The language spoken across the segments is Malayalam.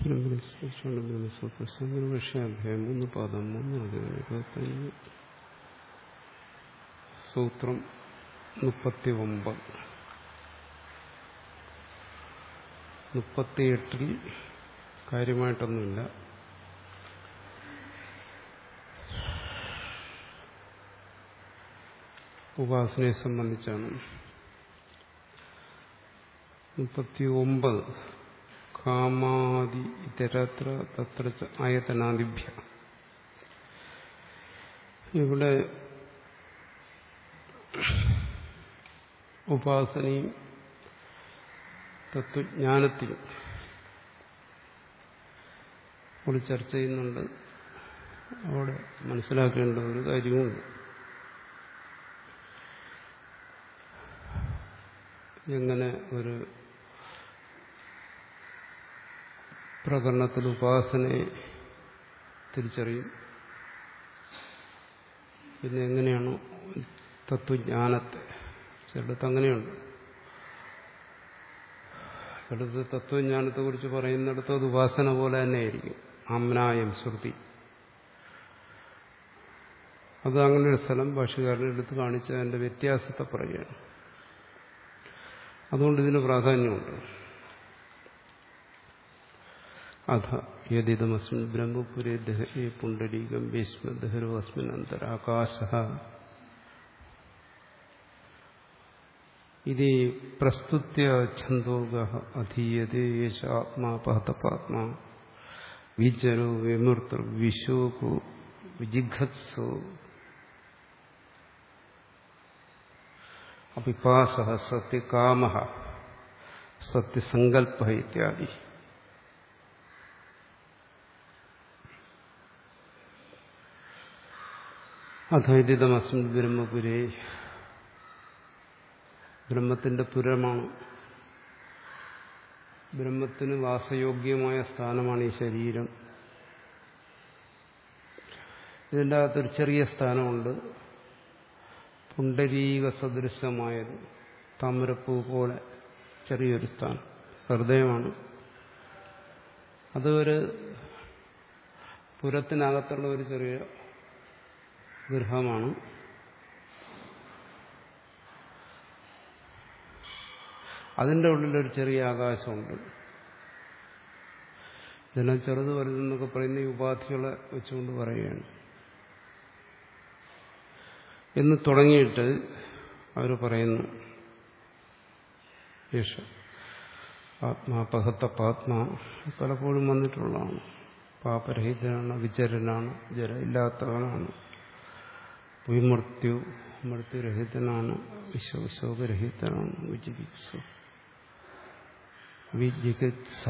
വിഷയാധ്യായം മൂന്ന് പാദം മൂന്ന് അധികം ഇരുപത്തഞ്ച് സൂത്രം മുപ്പത്തി ഒമ്പത് മുപ്പത്തിയെട്ടിൽ കാര്യമായിട്ടൊന്നുമില്ല ഉപാസനയെ സംബന്ധിച്ചാണ് മുപ്പത്തി ഒമ്പത് കാമാദി ഇതരത്ര തത്ര ആയതനാദിഭ്യ ഇവിടെ ഉപാസനയും തത്വജ്ഞാനത്തിലും കൂടി ചർച്ച ചെയ്യുന്നുണ്ട് അവിടെ മനസ്സിലാക്കേണ്ട ഒരു കാര്യമുണ്ട് എങ്ങനെ ഒരു പ്രകരണത്തിൽ ഉപാസനയെ തിരിച്ചറിയും പിന്നെ എങ്ങനെയാണ് തത്വജ്ഞാനത്തെ ചിലടത്ത് അങ്ങനെയുണ്ട് ചിലടത്ത് തത്വജ്ഞാനത്തെക്കുറിച്ച് പറയുന്നിടത്ത് അത് ഉപാസന പോലെ തന്നെയായിരിക്കും അമ്നായം ശ്രുതി അത് അങ്ങനെ ഒരു സ്ഥലം ഭാഷകാരനെ എടുത്ത് കാണിച്ച് അതിന്റെ വ്യത്യാസത്തെ പറയുകയാണ് അതുകൊണ്ട് ഇതിന് പ്രാധാന്യമുണ്ട് അധ യദിതമസ്മിൻ ബ്രഹ്മപുരേ ദഹേ പുണ്ടരീകം ഭീഷ്മദഹരോ അസ്മിൻ അന്തരാകാശ ഇത് പ്രസ്തുത്യ ഛന്തോഗ അധീയതേ യേശ ആത്മാപഹതപാത്മാ വിചരോ വിമൃത്ര വിശോകോ വിജിഘത്സോ അപിപാസ സത്യകാമ സത്യസങ്കല്പ ഇത്യാദി അധൈതിതമസ്മിൻ ബ്രഹ്മപുരേ ബ്രഹ്മത്തിന്റെ പുരമാണ് ബ്രഹ്മത്തിന് വാസയോഗ്യമായ സ്ഥാനമാണ് ഈ ശരീരം ഇതിൻ്റെ അകത്തൊരു ചെറിയ സ്ഥാനമുണ്ട് പുണ്ടരീക സദൃശമായത് താമരപ്പൂ പോലെ ചെറിയൊരു സ്ഥാനം ഹൃദയമാണ് അത് ഒരു പുരത്തിനകത്തുള്ള ഒരു ചെറിയ ഗൃഹമാണ് അതിൻ്റെ ഉള്ളിലൊരു ചെറിയ ആകാശമുണ്ട് ഇതിനെ ചെറുത് വലുതെന്നൊക്കെ പറയുന്ന ഈ ഉപാധികളെ വെച്ചുകൊണ്ട് പറയുകയാണ് എന്ന് തുടങ്ങിയിട്ട് അവർ പറയുന്നു യേശ ആത്മാ പഹത്ത പാത്മാ പലപ്പോഴും വന്നിട്ടുള്ളതാണ് പാപരഹിതനാണ് വിചരനാണ് ജര ഇല്ലാത്തവനാണ് വിമൃത്യു മൃത്യുരഹിതനാണ് വിശോകരഹിതനാണ് വിജിഗിത്സ വിജിഗത്സ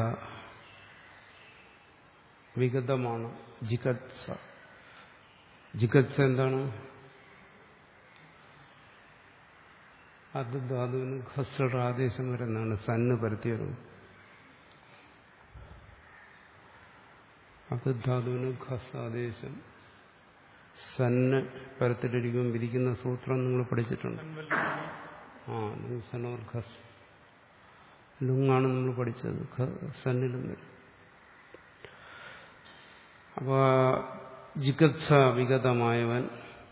വിഗതമാണ് ജിഗത്സ ജിഗത്സ എന്താണ് അത് ധാതുവിന് ഖസ്രുടെ ആദേശം വരുന്നതാണ് സന്ന് പരത്തിയത് അത് ധാതുവിന് ഖസ് ആദേശം സന്ന് പരത്തിലിരിക്കും വിരിക്കുന്ന സൂത്രം നിങ്ങൾ പഠിച്ചിട്ടുണ്ട് ആ സനോർ ഖസ് ലുങ്ങാണ് നമ്മൾ പഠിച്ചത് സന്നിലും വരും അപ്പോൾ ജിഗത്സ വിഗതമായവൻ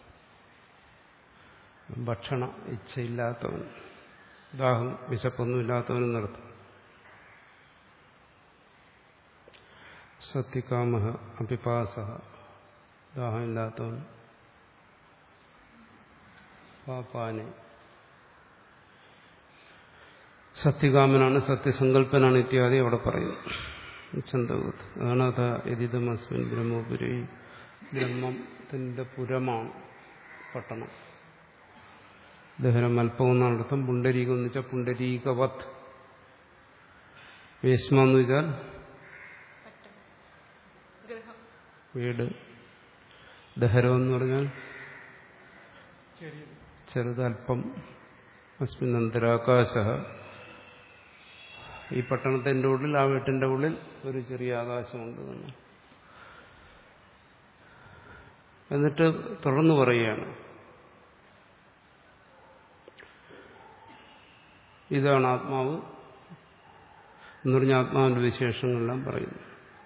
ഭക്ഷണ ഇച്ഛയില്ലാത്തവൻ ദാഹം വിശപ്പൊന്നുമില്ലാത്തവനും നടത്തും സത്യകാമ അപിപാസ ദാഹമില്ലാത്തവൻ പാപ്പാനെ സത്യകാമനാണ് സത്യസങ്കല്പനാണ് ഇത്യാദി അവിടെ പറയുന്നു ചന്തകത്ത് അതാണ് അത് യതിതമസ്മിൻ ബ്രഹ്മപുരി ബ്രഹ്മത്തിന്റെ പുരമാണ് പട്ടണം ദഹനം അല്പം എന്നാണ് അർത്ഥം പുണ്ടരീകം എന്ന് വെച്ചാൽ പുണ്ടരീകവത് വേശ്മ എന്ന് വെച്ചാൽ വീട് ദഹരം എന്ന് പറഞ്ഞാൽ ചെറുതല്പം അസ്മിൻ അന്തരാകാശ ഈ പട്ടണത്തിന്റെ ഉള്ളിൽ ആ വീട്ടിന്റെ ഉള്ളിൽ ഒരു ചെറിയ ആകാശമുണ്ട് എന്നിട്ട് തുടർന്ന് പറയുകയാണ് ഇതാണ് ആത്മാവ് എന്ന് പറഞ്ഞ ആത്മാവിന്റെ വിശേഷങ്ങളെല്ലാം പറയുന്നു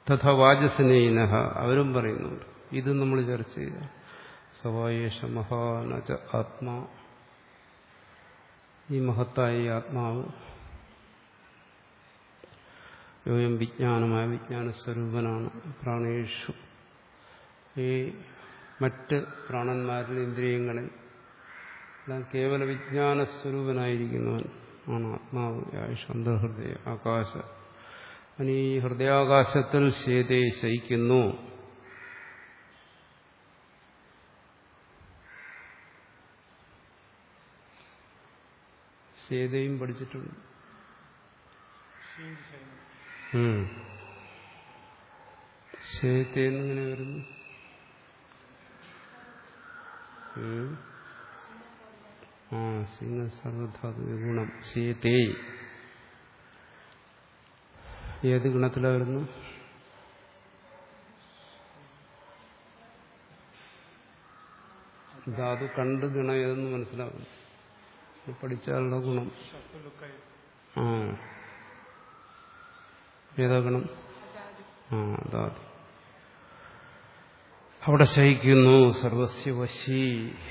തഥ വാചസ്നേഹിനഹ അവരും പറയുന്നുണ്ട് ഇത് നമ്മൾ ചർച്ച ചെയ്ത സവായേഷ മഹാനച ആത്മാ ഈ മഹത്തായ ഈ ആത്മാവ് യോയം വിജ്ഞാനമായ വിജ്ഞാനസ്വരൂപനാണ് പ്രാണേഷു ഈ മറ്റ് പ്രാണന്മാരിൽ ഇന്ദ്രിയങ്ങളിൽ എല്ലാം കേവല വിജ്ഞാനസ്വരൂപനായിരിക്കുന്നവൻ ആണ് ആത്മാവ് അന്തർഹൃദയ ആകാശ അവൻ ഈ ഹൃദയാകാശത്തിൽ ശേതയെ ശയിക്കുന്നു ശേതയും പഠിച്ചിട്ടുണ്ട് ശേതെന്നിങ്ങനെ വരുന്നു ആ സിംഹ സർവധാതു ഗുണം ശേതേ ഏത് ഗുണത്തിലാ വരുന്നു ധാതു കണ്ട് ഗുണം ഏതെന്ന് മനസ്സിലാകും പഠിച്ചാലുള്ള ഗുണം ആ ഏതാ ഗുണം ആ ധാതു അവിടെ ശയിക്കുന്നു സർവസ്യ വശി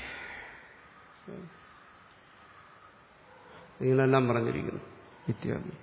ഇങ്ങനെല്ലാം പറഞ്ഞിരിക്കുന്നു ഇത്യാദി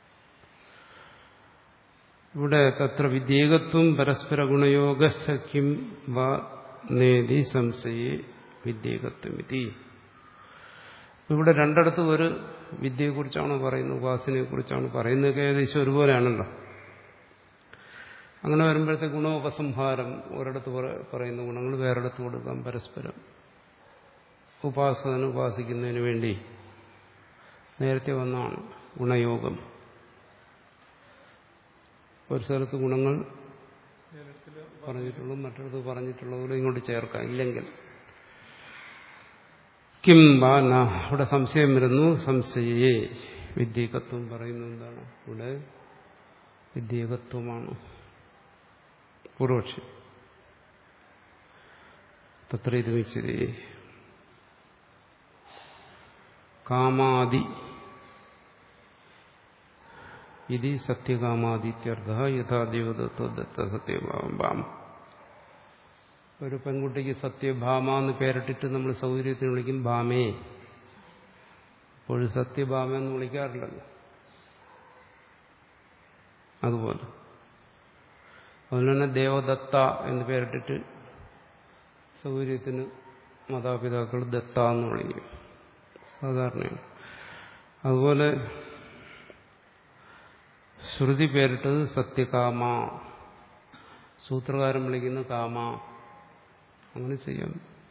ഇവിടെ തത്ര വിദ്യേകത്വം പരസ്പര ഗുണയോഗ സഖ്യം നേതി സംശയെ വിദ്യേകത്വം ഇതി ഇവിടെ രണ്ടിടത്തും ഒരു വിദ്യയെക്കുറിച്ചാണ് പറയുന്നത് ഉപാസനയെക്കുറിച്ചാണ് പറയുന്നത് ഏകദേശം ഒരുപോലെയാണല്ലോ അങ്ങനെ വരുമ്പോഴത്തെ ഗുണോപസംഹാരം ഒരിടത്ത് പറയുന്ന ഗുണങ്ങൾ വേറെടുത്ത് കൊടുക്കാം പരസ്പരം ഉപാസകന് ഉപാസിക്കുന്നതിന് വേണ്ടി നേരത്തെ വന്നാണ് ഗുണയോഗം ഒരു സ്ഥലത്ത് ഗുണങ്ങൾ പറഞ്ഞിട്ടുള്ളൂ മറ്റൊരിടത്ത് പറഞ്ഞിട്ടുള്ളതുകൂടെ ഇങ്ങോട്ട് ചേർക്കാം ഇല്ലെങ്കിൽ കിം ബാന ഇവിടെ സംശയം വരുന്നു സംശയേ വിദ്യകത്വം പറയുന്നു എന്താണ് ഇവിടെ വിദ്യകത്വമാണ് പൂർവക്ഷി തത്ര ഇത് വെച്ചത് കാമാദി ഇത് സത്യകാമാദിത്യർത്ഥ യഥാ ദേവതത്വദത്ത സത്യഭാമ ഒരു പെൺകുട്ടിക്ക് സത്യഭാമ എന്ന് പേരിട്ടിട്ട് നമ്മൾ സൗകര്യത്തിന് വിളിക്കും ഭാമേ അപ്പോൾ സത്യഭാമ എന്ന് വിളിക്കാറില്ലല്ലോ അതുപോലെ അതുപോലെ തന്നെ ദേവദത്ത എന്ന് പേരിട്ടിട്ട് സൗകര്യത്തിന് മാതാപിതാക്കൾ ദത്ത എന്ന് വിളിക്കും സാധാരണയാണ് അതുപോലെ ശ്രുതി പേരിട്ടത് സത്യകാമ സൂത്രകാരം വിളിക്കുന്ന കാമ അങ്ങനെ ചെയ്യാം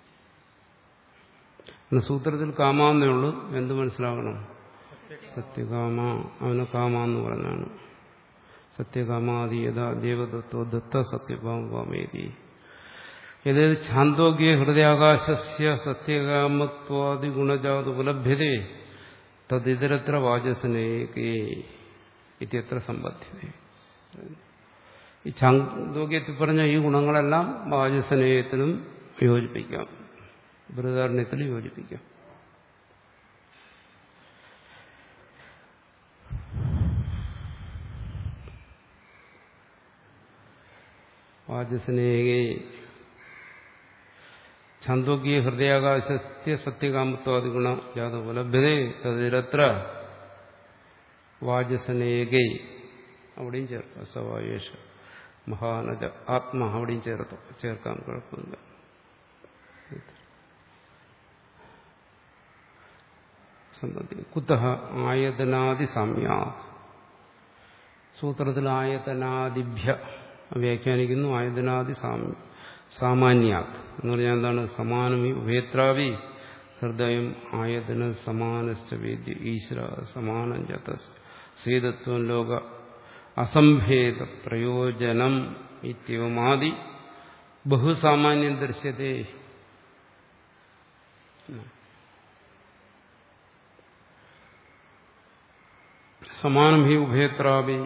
സൂത്രത്തിൽ കാമ എന്നേ ഉള്ളൂ എന്ത് മനസ്സിലാകണം സത്യകാമ അവന് കാമ എന്ന് പറഞ്ഞാണ് സത്യകാമാദി യഥാ ദേവദത്തോ ദത്ത സത്യഭാമേതി യഥേത് ഛാന്തോഗ്യ ഹൃദയാകാശസ്യ സത്യകാമത്വാദി ഗുണജാത് ഉപലഭ്യതേ തദിതരത്ര വാചസനേകേ ഇത്യത്ര സമ്പദ്ധ്യത ഈ ഛാന്തോഗ്യത്തിൽ പറഞ്ഞ ഈ ഗുണങ്ങളെല്ലാം വാചസനേയത്തിനും യോജിപ്പിക്കാം ബൃഹദാരണ്യത്തിൽ യോജിപ്പിക്കാം വാചസനേകേ ഛാന്തോഗ്യ ഹൃദയാകാശത്യ സത്യകാമത്വാദി ഗുണ ജാതോപലഭ്യതേ തതിരത്ര വാചസനേകൈ അവിടെയും ചേർക്കാം സവായേഷ മഹാനജ ആത്മ അവിടെയും ചേർത്ത് ചേർക്കാൻ കുഴപ്പമില്ല കുത്ത ആയതനാദി സാമ്യ സൂത്രത്തിൽ ആയതനാദിഭ്യ വ്യാഖ്യാനിക്കുന്നു ആയതനാദി സാമ്യ സാമാന്യാത് എന്ന് പറഞ്ഞാൽ എന്താണ് സമാനമി ഉഭയത്രാവി ഹൃദയം ആയതന സമാനശ്ച വേദ്യ ഈശ്വര സമാനം ചത സീതത്വം ലോക അസംഭേദ പ്രയോജനം ഇത്യവമാതി ബഹുസാമാന്യം ദൃശ്യത്തെ സമാനം ഹി ഉഭയത്രാവി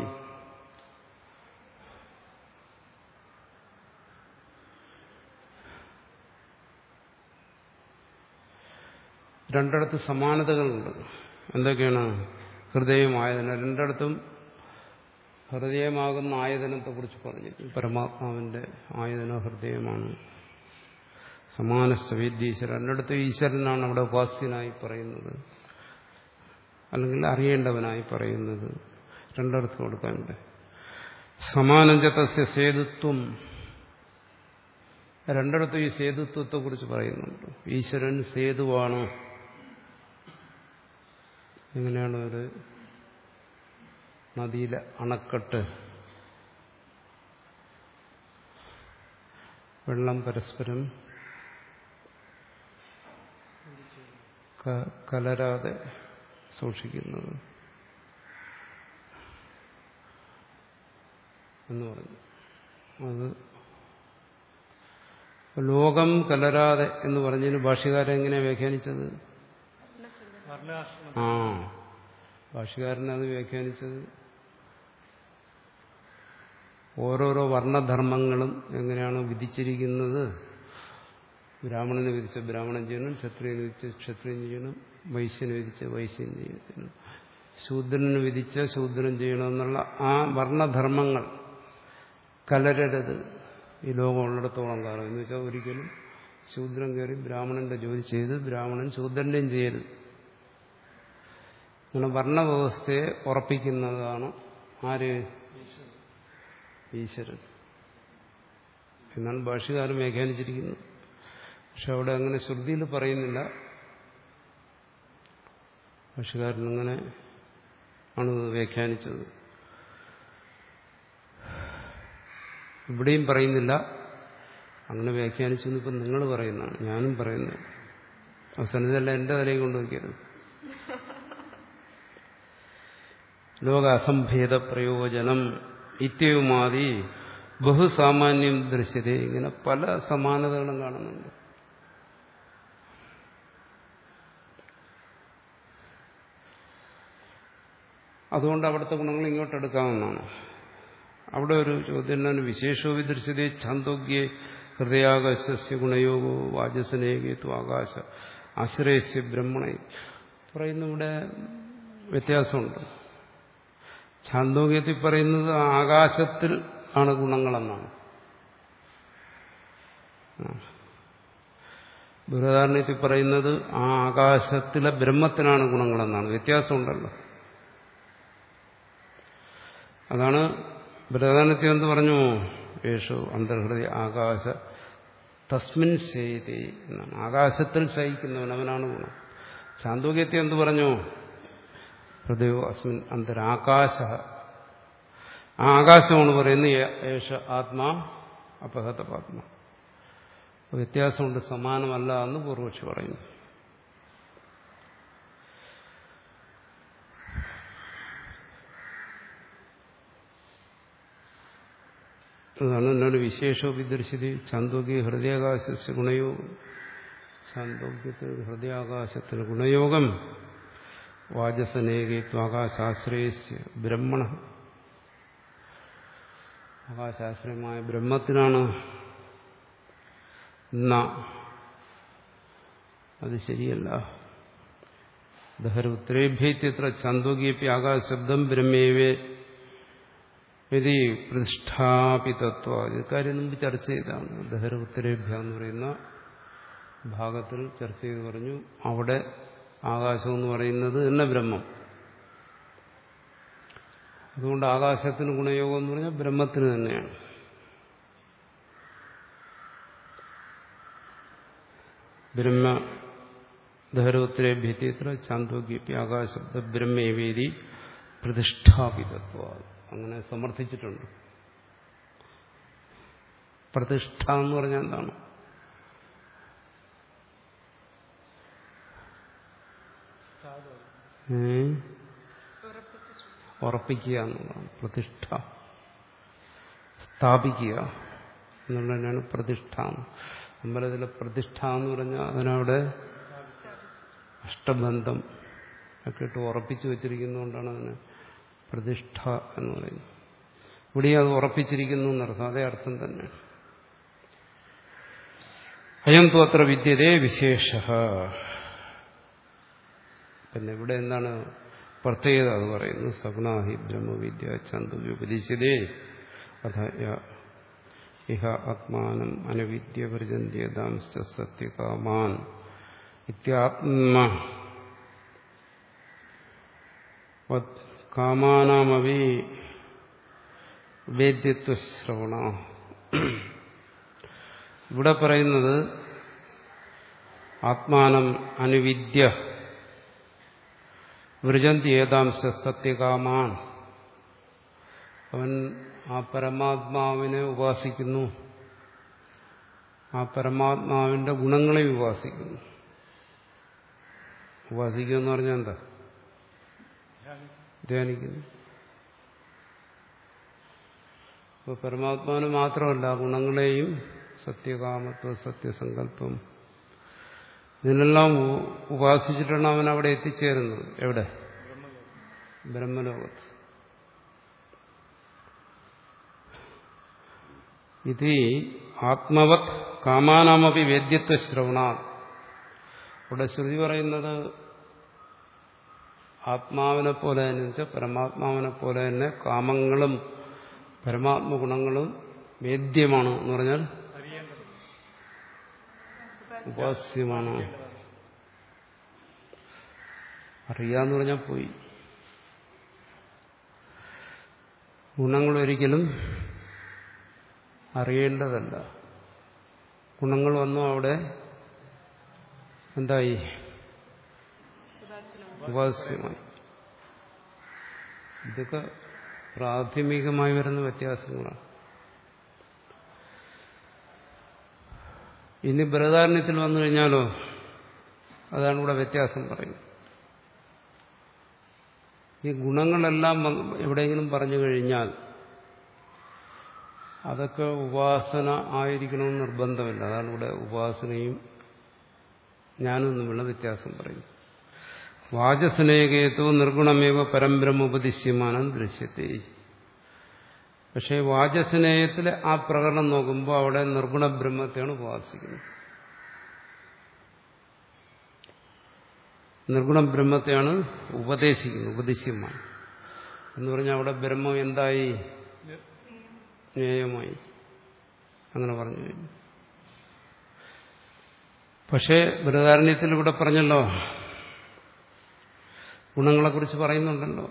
രണ്ടിടത്ത് സമാനതകളുണ്ട് എന്തൊക്കെയാണ് ഹൃദയമായതിന് രണ്ടിടത്തും ഹൃദയമാകുന്ന ആയതനത്തെക്കുറിച്ച് പറഞ്ഞു പരമാത്മാവിന്റെ ആയതന ഹൃദയമാണ് സമാനസ്വേദ്യീശ്വരൻ രണ്ടിടത്ത് ഈശ്വരനാണ് അവിടെ ഉപാസ്യനായി പറയുന്നത് അല്ലെങ്കിൽ അറിയേണ്ടവനായി പറയുന്നത് രണ്ടർത്ഥം കൊടുക്കാനുണ്ട് സമാനഞ്ചതസ്യ സേതുത്വം രണ്ടിടത്തും ഈ സേതുത്വത്തെ കുറിച്ച് പറയുന്നുണ്ട് ഈശ്വരൻ സേതുവാണ് എങ്ങനെയാണ് ഒരു നദിയിലെ അണക്കെട്ട് വെള്ളം പരസ്പരം കലരാതെ സൂക്ഷിക്കുന്നത് എന്ന് പറഞ്ഞു അത് ലോകം കലരാതെ എന്ന് പറഞ്ഞതിന് ഭാഷ്യകാരൻ എങ്ങനെയാണ് വ്യാഖ്യാനിച്ചത് ആ ഭാഷ്യകാരൻ അത് വ്യാഖ്യാനിച്ചത് ഓരോരോ വർണ്ണധർമ്മങ്ങളും എങ്ങനെയാണ് വിധിച്ചിരിക്കുന്നത് ബ്രാഹ്മണന് വിധിച്ച ബ്രാഹ്മണൻ ചെയ്യണം ക്ഷത്രിയന് വിധിച്ച ക്ഷത്രിയൻ ചെയ്യണം വൈശ്യന് വിധിച്ച വൈശ്യൻ ചെയ്യണം ശൂദ്രന് വിധിച്ച ശൂദ്രൻ ചെയ്യണമെന്നുള്ള ആ വർണ്ണധർമ്മങ്ങൾ കലരരുത് ഈ ലോകം ഉള്ളിടത്തോളം കാലം എന്ന് വെച്ചാൽ ഒരിക്കലും ശൂദ്രൻ കയറി ബ്രാഹ്മണന്റെ ജോലി ചെയ്ത് ബ്രാഹ്മണൻ ശൂദ്രന്റെയും ചെയ്യരുത് അങ്ങനെ വർണ്ണവ്യവസ്ഥയെ ഉറപ്പിക്കുന്നതാണ് ആര് ഈശ്വരൻ എന്നാണ് ഭാഷകാരൻ വ്യാഖ്യാനിച്ചിരിക്കുന്നത് പക്ഷെ അവിടെ അങ്ങനെ ശ്രുതിയിൽ പറയുന്നില്ല ഭാഷകാരൻ അങ്ങനെ ആണ് വ്യാഖ്യാനിച്ചത് ഇവിടെയും പറയുന്നില്ല അങ്ങനെ വ്യാഖ്യാനിച്ചു ഇപ്പം നിങ്ങൾ പറയുന്നതാണ് ഞാനും പറയുന്നത് അവസാനം ഇതെല്ലാം എന്റെ തലയിൽ കൊണ്ടുവയ്ക്കരുത് ലോക അസംഭേദ പ്രയോജനം ഇത്യവുമാതി ബഹുസാമാന്യം ദൃശ്യത ഇങ്ങനെ പല സമാനതകളും കാണുന്നുണ്ട് അതുകൊണ്ട് അവിടുത്തെ ഗുണങ്ങൾ ഇങ്ങോട്ട് എടുക്കാവുന്നതാണ് അവിടെ ഒരു ചോദ്യം എന്താണ് വിശേഷോ വിദൃശ്യതേ ഛാന്തോഗ്യേ ഹൃദയാകാശസ്യ ഗുണയോഗോ വാചസനേകത്വ ആകാശ ആശ്രയസ്യ ബ്രഹ്മണ പറയുന്ന ഇവിടെ വ്യത്യാസമുണ്ട് ഛാന്തോഗ്യത്തിൽ പറയുന്നത് ആകാശത്തിൽ ആണ് ഗുണങ്ങളെന്നാണ് ബൃഹദാരണ്യത്തിൽ പറയുന്നത് ആ ആകാശത്തിലെ ബ്രഹ്മത്തിനാണ് ഗുണങ്ങളെന്നാണ് വ്യത്യാസമുണ്ടല്ലോ അതാണ് ബൃഹദാനത്തിൽ എന്ത് പറഞ്ഞു യേശു അന്തർഹൃദയ ആകാശ തസ്മിൻ ശൈതി എന്നാണ് ആകാശത്തിൽ ശയിക്കുന്നവൻ അവനാണ് ഗുണം ചാന്തോക്യത്തെ എന്ത് പറഞ്ഞു ഹൃദയോ അസ്മിൻ അന്തരാകാശ ആ ആകാശമാണ് പറയുന്നത് യേശ ആത്മാ അപഹത പാത്മ വ്യത്യാസമുണ്ട് സമാനമല്ല എന്ന് പൂർവക്ഷി പറയുന്നു അതാണ് എന്നോട് വിശേഷോപിദർശിതി ചാന്തോക്യ ഹൃദയാകാശ ഗുണയോഗം ചാന്തോക്യത്തിൽ ഹൃദയാകാശത്തിന് ഗുണയോഗം വാചസനേകത്വാകാശാശ്രയസ്യ ബ്രഹ്മണ ആകാശാശ്രയമായ ബ്രഹ്മത്തിനാണ് ന അത് ശരിയല്ല ദഹരുത്തരേഭ്യത്ര ചാന്തോക്യപ്പി ആകാശബ്ദം ബ്രഹ്മേവേ യതി പ്രതിഷ്ഠാപിതത്വ ഇക്കാര്യം മുമ്പ് ചർച്ച ചെയ്താണ് ദഹര ഉത്തരേഭ്യ എന്ന് പറയുന്ന ഭാഗത്തിൽ ചർച്ച ചെയ്ത് പറഞ്ഞു അവിടെ ആകാശം എന്ന് പറയുന്നത് തന്നെ ബ്രഹ്മം അതുകൊണ്ട് ആകാശത്തിന് ഗുണയോഗം എന്ന് പറഞ്ഞാൽ ബ്രഹ്മത്തിന് തന്നെയാണ് ബ്രഹ്മ ദഹരോത്തരേഭ്യത്ര ചാന്തോക്യപ്പി ആകാശബ്ദ ബ്രഹ്മേവേദി പ്രതിഷ്ഠാപിതത്വ അങ്ങനെ സമർത്ഥിച്ചിട്ടുണ്ട് പ്രതിഷ്ഠ എന്ന് പറഞ്ഞാൽ എന്താണ് ഉറപ്പിക്കുക എന്നുള്ളതാണ് പ്രതിഷ്ഠ സ്ഥാപിക്കുക എന്നുള്ളതിനാണ് പ്രതിഷ്ഠ അമ്പലത്തിലെ പ്രതിഷ്ഠ എന്ന് പറഞ്ഞാൽ അതിനവിടെ അഷ്ടബന്ധം ഒക്കെ ഇട്ട് ഉറപ്പിച്ചു വെച്ചിരിക്കുന്നതുകൊണ്ടാണ് അതിന് പ്രതിഷ്ഠ എന്ന് പറയുന്നത് ഇവിടെ അത് ഉറപ്പിച്ചിരിക്കുന്നു എന്നർത്ഥം അതേ അർത്ഥം തന്നെ അയം തോത്ര വിദ്യതേ വിശേഷ പിന്നെ ഇവിടെ എന്താണ് പ്രത്യേകത അത് പറയുന്നു സഗുണാഹി ബ്രഹ്മവിദ്യ ചന്തുപതിശതേ അഥ ഇഹ ആത്മാനം അനവിദ്യ പ്രജന്യതാംശ്ച സത്യകാമാൻ ഇത്യാത്മ കാമാനാമവി വേദ്യത്വശ്രവണ ഇവിടെ പറയുന്നത് ആത്മാനം അനുവിദ്യ വൃജന്തി ഏതാംശ സത്യകാമാൻ അവൻ ആ പരമാത്മാവിനെ ഉപാസിക്കുന്നു ആ പരമാത്മാവിന്റെ ഗുണങ്ങളെ ഉപാസിക്കുന്നു ഉപാസിക്കുക എന്ന് പറഞ്ഞാൽ എന്താ ധ്യാനിക്കുന്നു അപ്പോൾ പരമാത്മാവിന് മാത്രമല്ല ഗുണങ്ങളെയും സത്യകാമത്വം സത്യസങ്കല്പം ഇതിനെല്ലാം ഉപാസിച്ചിട്ടാണ് അവൻ അവിടെ എത്തിച്ചേരുന്നത് എവിടെ ബ്രഹ്മലോകത്ത് ഇത് ആത്മവത് കാമാനാമപി വേദ്യത്വ ശ്രവണ ഇവിടെ ശ്രുതി പറയുന്നത് ആത്മാവിനെ പോലെ തന്നെ വെച്ചാൽ പരമാത്മാവിനെ പോലെ തന്നെ കാമങ്ങളും പരമാത്മ ഗുണങ്ങളും വേദ്യമാണ് എന്ന് പറഞ്ഞാൽ ഉപാസ്യമാണ് അറിയാന്ന് പറഞ്ഞാൽ പോയി ഗുണങ്ങൾ ഒരിക്കലും അറിയേണ്ടതല്ല ഗുണങ്ങൾ വന്നു അവിടെ എന്തായി ഉപാസ്യമായി ഇതൊക്കെ പ്രാഥമികമായി വരുന്ന വ്യത്യാസങ്ങളാണ് ഇനി ബൃഹദാരണ്യത്തിൽ വന്നു കഴിഞ്ഞാലോ അതാണ് ഇവിടെ വ്യത്യാസം പറയുന്നത് ഈ ഗുണങ്ങളെല്ലാം എവിടെയെങ്കിലും പറഞ്ഞു കഴിഞ്ഞാൽ അതൊക്കെ ഉപാസന ആയിരിക്കണമെന്ന് നിർബന്ധമില്ല അതാണ് ഇവിടെ ഉപാസനയും ഞാനും തമ്മിലുള്ള വ്യത്യാസം പറയും വാചസ്നേഹേത്വ നിർഗുണമേവ പരമ്പരം ഉപദിശ്യമാനം ദൃശ്യത്തെ പക്ഷേ വാചസ്നേഹത്തിലെ ആ പ്രകടനം നോക്കുമ്പോൾ അവിടെ നിർഗുണ ബ്രഹ്മത്തെയാണ് ഉപാസിക്കുന്നത് നിർഗുണ ബ്രഹ്മത്തെയാണ് ഉപദേശിക്കുന്നത് ഉപദേശിയമാണ് എന്ന് പറഞ്ഞാൽ അവിടെ ബ്രഹ്മം എന്തായി ജ്ഞേയമായി അങ്ങനെ പറഞ്ഞു കഴിഞ്ഞു പക്ഷേ ബൃഹദാരണ്യത്തിൽ ഇവിടെ പറഞ്ഞല്ലോ ഗുണങ്ങളെക്കുറിച്ച് പറയുന്നുണ്ടല്ലോ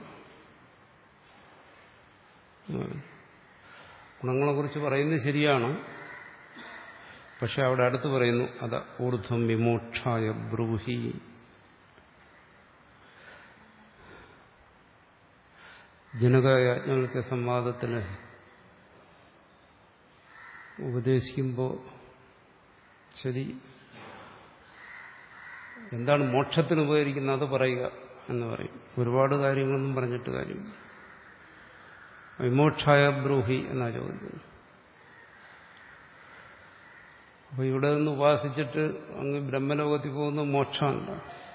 ഗുണങ്ങളെക്കുറിച്ച് പറയുന്നത് ശരിയാണ് പക്ഷെ അവിടെ അടുത്ത് പറയുന്നു അത് ഊർധ്വം വിമോക്ഷായ ബ്രൂഹി ജനകയാജ്ഞവൽക്ക സംവാദത്തിന് ഉപദേശിക്കുമ്പോൾ ശരി എന്താണ് മോക്ഷത്തിന് ഉപകരിക്കുന്നത് അത് പറയുക എന്ന് പറയും ഒരുപാട് കാര്യങ്ങളൊന്നും പറഞ്ഞിട്ട് കാര്യമില്ല വിമോക്ഷായ ബ്രൂഹി എന്നാ ചോദിക്കുന്നു അപ്പൊ ഇവിടെ നിന്ന് ഉപാസിച്ചിട്ട് അങ്ങ് ബ്രഹ്മലോകത്തിൽ പോകുന്ന മോക്ഷമല്ല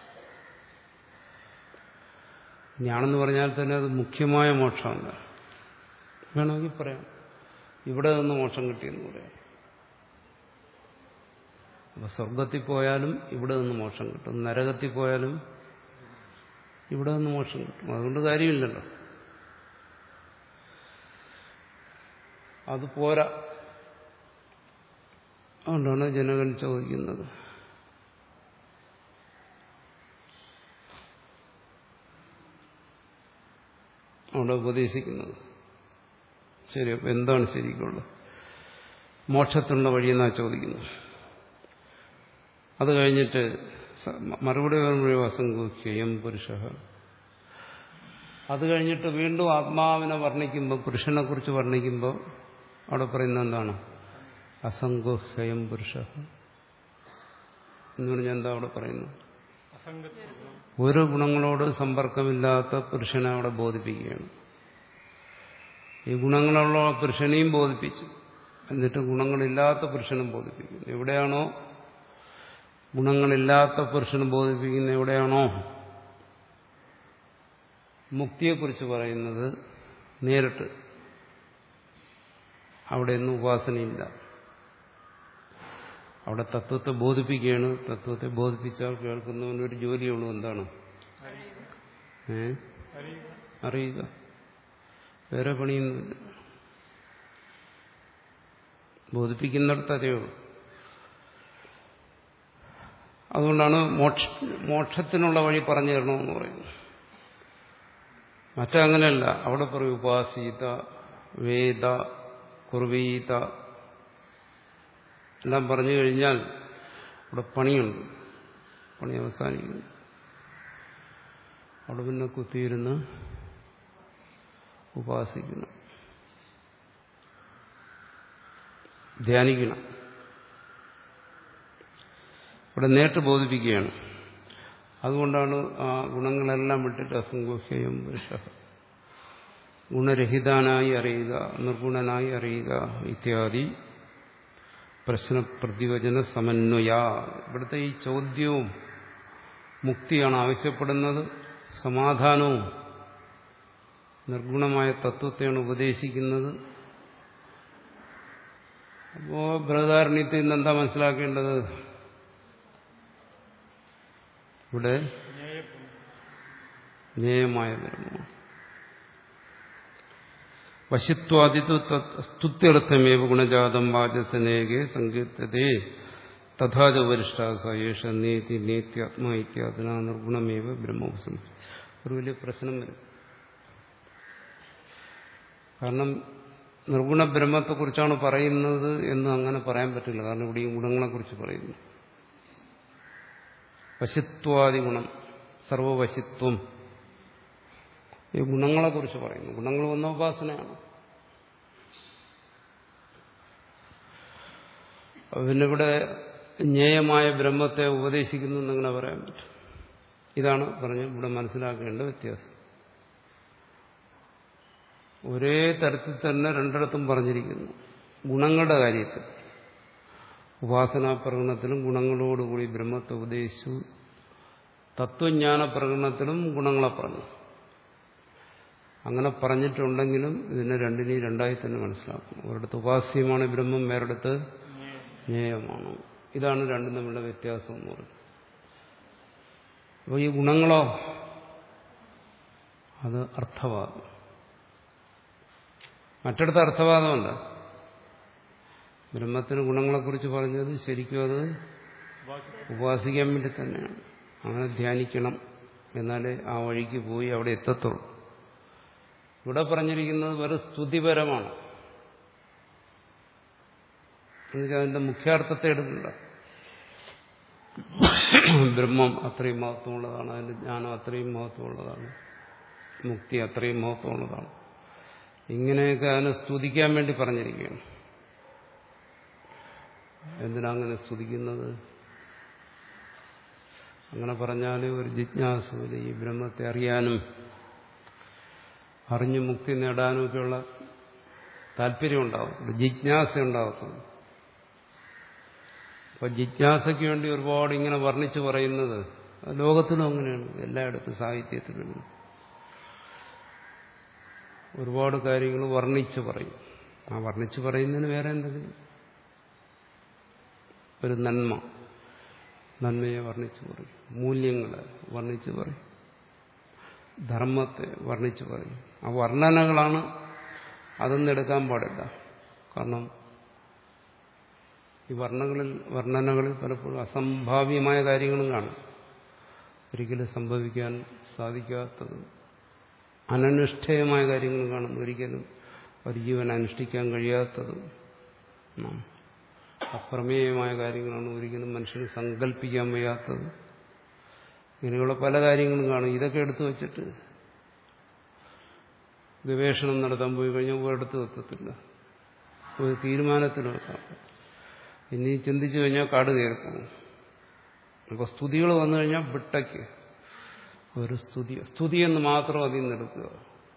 ഞാനെന്ന് പറഞ്ഞാൽ തന്നെ അത് മുഖ്യമായ മോക്ഷമല്ല വേണമെങ്കിൽ പറയാം ഇവിടെ നിന്ന് മോക്ഷം കിട്ടിയെന്ന് പറയാം അപ്പൊ സ്വർഗത്തിൽ പോയാലും ഇവിടെ നിന്ന് മോക്ഷം കിട്ടും നരകത്തിൽ പോയാലും ഇവിടെ നിന്ന് മോക്ഷം കിട്ടും അതുകൊണ്ട് കാര്യമില്ലല്ലോ അത് പോരാ അതുകൊണ്ടാണ് ജനകൻ ചോദിക്കുന്നത് അവിടെ ഉപദേശിക്കുന്നത് ശരി അപ്പൊ എന്താണ് ശരിക്കുള്ളത് മോക്ഷത്തിനുള്ള വഴിയെന്നാ ചോദിക്കുന്നത് അത് കഴിഞ്ഞിട്ട് മറുപടി പറയുമ്പോൾ അസംഖ്യം പുരുഷ അത് കഴിഞ്ഞിട്ട് വീണ്ടും ആത്മാവിനെ വർണ്ണിക്കുമ്പോൾ പുരുഷനെ കുറിച്ച് വർണ്ണിക്കുമ്പോൾ അവിടെ പറയുന്നത് എന്താണ് അസംഗുഹ്യം പുരുഷ എന്ന് പറഞ്ഞാൽ എന്താ അവിടെ പറയുന്നു ഒരു ഗുണങ്ങളോട് സമ്പർക്കമില്ലാത്ത പുരുഷനെ അവിടെ ബോധിപ്പിക്കുകയാണ് ഈ ഗുണങ്ങളുള്ള പുരുഷനെയും ബോധിപ്പിച്ചു എന്നിട്ട് ഗുണങ്ങളില്ലാത്ത പുരുഷനും ബോധിപ്പിക്കുന്നു എവിടെയാണോ ഗുണങ്ങളില്ലാത്ത പുരുഷനും ബോധിപ്പിക്കുന്ന എവിടെയാണോ മുക്തിയെക്കുറിച്ച് പറയുന്നത് നേരിട്ട് അവിടെയൊന്നും ഉപാസനയില്ല അവിടെ തത്വത്തെ ബോധിപ്പിക്കുകയാണ് തത്വത്തെ ബോധിപ്പിച്ചാൽ കേൾക്കുന്നവന് ഒരു ജോലിയുള്ളൂ എന്താണ് ഏ അറിയുക വേറെ പണിയൊന്നുമില്ല ബോധിപ്പിക്കുന്നിടത്ത് അതേ ഉള്ളൂ അതുകൊണ്ടാണ് മോക്ഷ മോക്ഷത്തിനുള്ള വഴി പറഞ്ഞു തരണമെന്ന് പറയുന്നത് മറ്റങ്ങനെയല്ല അവിടെ പറയും ഉപാസീത വേദ കുർവീത എല്ലാം പറഞ്ഞു കഴിഞ്ഞാൽ അവിടെ പണിയുണ്ട് പണി അവസാനിക്കുന്നു അവിടെ പിന്നെ കുത്തിയിരുന്ന് ഉപാസിക്കണം ധ്യാനിക്കണം ഇവിടെ നേരിട്ട് ബോധിപ്പിക്കുകയാണ് അതുകൊണ്ടാണ് ആ ഗുണങ്ങളെല്ലാം വിട്ടിട്ട് അസംഗോഹ്യം പുരുഷ ഗുണരഹിതാനായി അറിയുക നിർഗുണനായി അറിയുക ഇത്യാദി പ്രശ്ന പ്രതിവചന സമന്വയ ഇവിടുത്തെ ഈ ചോദ്യവും മുക്തിയാണ് ആവശ്യപ്പെടുന്നത് സമാധാനവും നിർഗുണമായ തത്വത്തെയാണ് ഉപദേശിക്കുന്നത് അപ്പോ ബൃഹദാരണ്യത്തിൽ നിന്ന് എന്താ മനസ്സിലാക്കേണ്ടത് ഇവിടെ ജ്ഞേയമായ ബ്രഹ്മമാണ് വശിത്വാദിത്വ സ്തുത്യർത്ഥമേവ ഗുണജാതം വാചസനേകെ സങ്കീർത്തതേ തഥാച വരിഷ്ഠാസയേഷ നേതി നേത്യാത്മാ ഇത്യാദിന നിർഗുണമേവ ബ്രഹ്മോപസം ഒരു വലിയ പ്രശ്നം വരും കാരണം നിർഗുണ ബ്രഹ്മത്തെക്കുറിച്ചാണ് പറയുന്നത് എന്ന് അങ്ങനെ പറയാൻ പറ്റില്ല കാരണം ഇവിടെ ഈ ഗുണങ്ങളെക്കുറിച്ച് പറയുന്നു വശിത്വാദി ഗുണം സർവവശിത്വം ഈ ഗുണങ്ങളെക്കുറിച്ച് പറയുന്നു ഗുണങ്ങൾ വന്ന ഉപാസനയാണ് പിന്നെ ഇവിടെ ജ്ഞേയമായ ബ്രഹ്മത്തെ ഉപദേശിക്കുന്നു എന്നങ്ങനെ പറയാൻ പറ്റും ഇതാണ് പറഞ്ഞ് ഇവിടെ മനസ്സിലാക്കേണ്ട വ്യത്യാസം ഒരേ തരത്തിൽ തന്നെ രണ്ടിടത്തും പറഞ്ഞിരിക്കുന്നു ഗുണങ്ങളുടെ കാര്യത്തിൽ ഉപാസനാ പ്രകടനത്തിലും ഗുണങ്ങളോടുകൂടി ബ്രഹ്മത്തെ ഉപദേശിച്ചു തത്വജ്ഞാന പ്രകടനത്തിലും ഗുണങ്ങളെ പറഞ്ഞു അങ്ങനെ പറഞ്ഞിട്ടുണ്ടെങ്കിലും ഇതിനെ രണ്ടിനെയും രണ്ടായി തന്നെ മനസ്സിലാക്കണം ഒരിടത്ത് ഉപാസ്യമാണ് ബ്രഹ്മം വേറെടുത്ത് ജ്ഞേയമാണ് ഇതാണ് രണ്ടും തമ്മിലുള്ള വ്യത്യാസം എന്ന് പറയുന്നത് അപ്പോൾ ഈ ഗുണങ്ങളോ അത് അർത്ഥവാദം മറ്റിടത്ത് അർത്ഥവാദമല്ല ബ്രഹ്മത്തിന് ഗുണങ്ങളെക്കുറിച്ച് പറഞ്ഞത് ശരിക്കും അത് ഉപാസിക്കാൻ വേണ്ടി തന്നെയാണ് അങ്ങനെ ധ്യാനിക്കണം എന്നാലേ ആ വഴിക്ക് പോയി അവിടെ എത്തത്തുള്ളൂ ഇവിടെ പറഞ്ഞിരിക്കുന്നത് വെറും സ്തുതിപരമാണ് എന്നുവെച്ചാൽ അതിന്റെ മുഖ്യാർത്ഥത്തെ എടുക്കില്ല ബ്രഹ്മം അത്രയും മഹത്വമുള്ളതാണ് അതിന്റെ ജ്ഞാനം അത്രയും മഹത്വമുള്ളതാണ് മുക്തി അത്രയും മഹത്വമുള്ളതാണ് ഇങ്ങനെയൊക്കെ അതിനെ സ്തുതിക്കാൻ വേണ്ടി പറഞ്ഞിരിക്കുകയാണ് എന്തിനാ അങ്ങനെ സ്തുതിക്കുന്നത് അങ്ങനെ പറഞ്ഞാൽ ഒരു ജിജ്ഞാസുവിൽ ഈ ബ്രഹ്മത്തെ അറിയാനും അറിഞ്ഞു മുക്തി നേടാനും ഒക്കെയുള്ള താല്പര്യം ഉണ്ടാവും ഒരു ജിജ്ഞാസ ഉണ്ടാകത്തുള്ളൂ അപ്പൊ ജിജ്ഞാസയ്ക്ക് വേണ്ടി ഒരുപാട് ഇങ്ങനെ വർണ്ണിച്ചു പറയുന്നത് ലോകത്തിലും അങ്ങനെയാണ് എല്ലായിടത്തും സാഹിത്യത്തിലും ഒരുപാട് കാര്യങ്ങൾ വർണ്ണിച്ച് പറയും ആ വർണ്ണിച്ച് പറയുന്നതിന് വേറെ എന്തെങ്കിലും ഒരു നന്മ നന്മയെ വർണ്ണിച്ച് പറയും മൂല്യങ്ങളെ വർണ്ണിച്ച് പറയും ധർമ്മത്തെ വർണ്ണിച്ച് പറയും ആ വർണ്ണനകളാണ് അതൊന്നും എടുക്കാൻ പാടില്ല കാരണം ഈ വർണ്ണങ്ങളിൽ വർണ്ണനകളിൽ പലപ്പോഴും അസംഭാവ്യമായ കാര്യങ്ങളും കാണും ഒരിക്കലും സംഭവിക്കാൻ സാധിക്കാത്തത് അനനുഷ്ഠേയമായ കാര്യങ്ങളും കാണും ഒരിക്കലും ഒരു ജീവൻ അനുഷ്ഠിക്കാൻ കഴിയാത്തതും അപ്രമേയമായ കാര്യങ്ങളാണ് ഒരിക്കലും മനുഷ്യന് സങ്കല്പിക്കാൻ വയ്യാത്തത് ഇങ്ങനെയുള്ള പല കാര്യങ്ങളും കാണും ഇതൊക്കെ എടുത്തു വച്ചിട്ട് ഗവേഷണം നടത്താൻ പോയി കഴിഞ്ഞാൽ ഒരിടത്ത് എത്തത്തില്ല ഒരു തീരുമാനത്തിൽ വെക്കാം ഇനി ചിന്തിച്ചു കഴിഞ്ഞാൽ കാട് കയറിപ്പോകും അപ്പോൾ സ്തുതികൾ വന്നു കഴിഞ്ഞാൽ വിട്ടയ്ക്ക് ഒരു സ്തുതി സ്തുതി എന്ന് മാത്രം അതിൽ നിന്ന് എടുക്കുക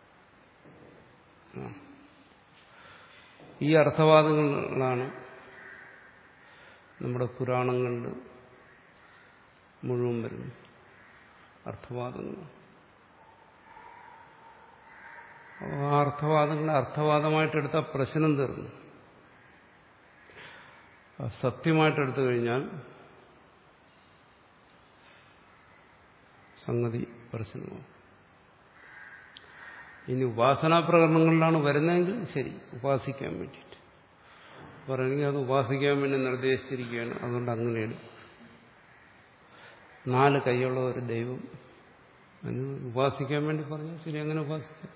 ഈ അർത്ഥവാദങ്ങളാണ് നമ്മുടെ പുരാണങ്ങളിൽ മുഴുവൻ വരുന്നത് അർത്ഥവാദങ്ങൾ ആ അർത്ഥവാദങ്ങളെ അർത്ഥവാദമായിട്ടെടുത്ത പ്രശ്നം തീർന്നു സത്യമായിട്ടെടുത്തു കഴിഞ്ഞാൽ സംഗതി പ്രശ്നമാണ് ഇനി ഉപാസനാ പ്രകടനങ്ങളിലാണ് വരുന്നതെങ്കിൽ ശരി ഉപാസിക്കാൻ വേണ്ടിയിട്ട് പറയണമെങ്കിൽ അത് ഉപാസിക്കാൻ വേണ്ടി നിർദ്ദേശിച്ചിരിക്കുകയാണ് അതുകൊണ്ട് അങ്ങനെയാണ് നാല് കൈയുള്ള ഒരു ദൈവം അതിന് ഉപാസിക്കാൻ വേണ്ടി പറഞ്ഞാൽ ശരി അങ്ങനെ ഉപാസിക്കാം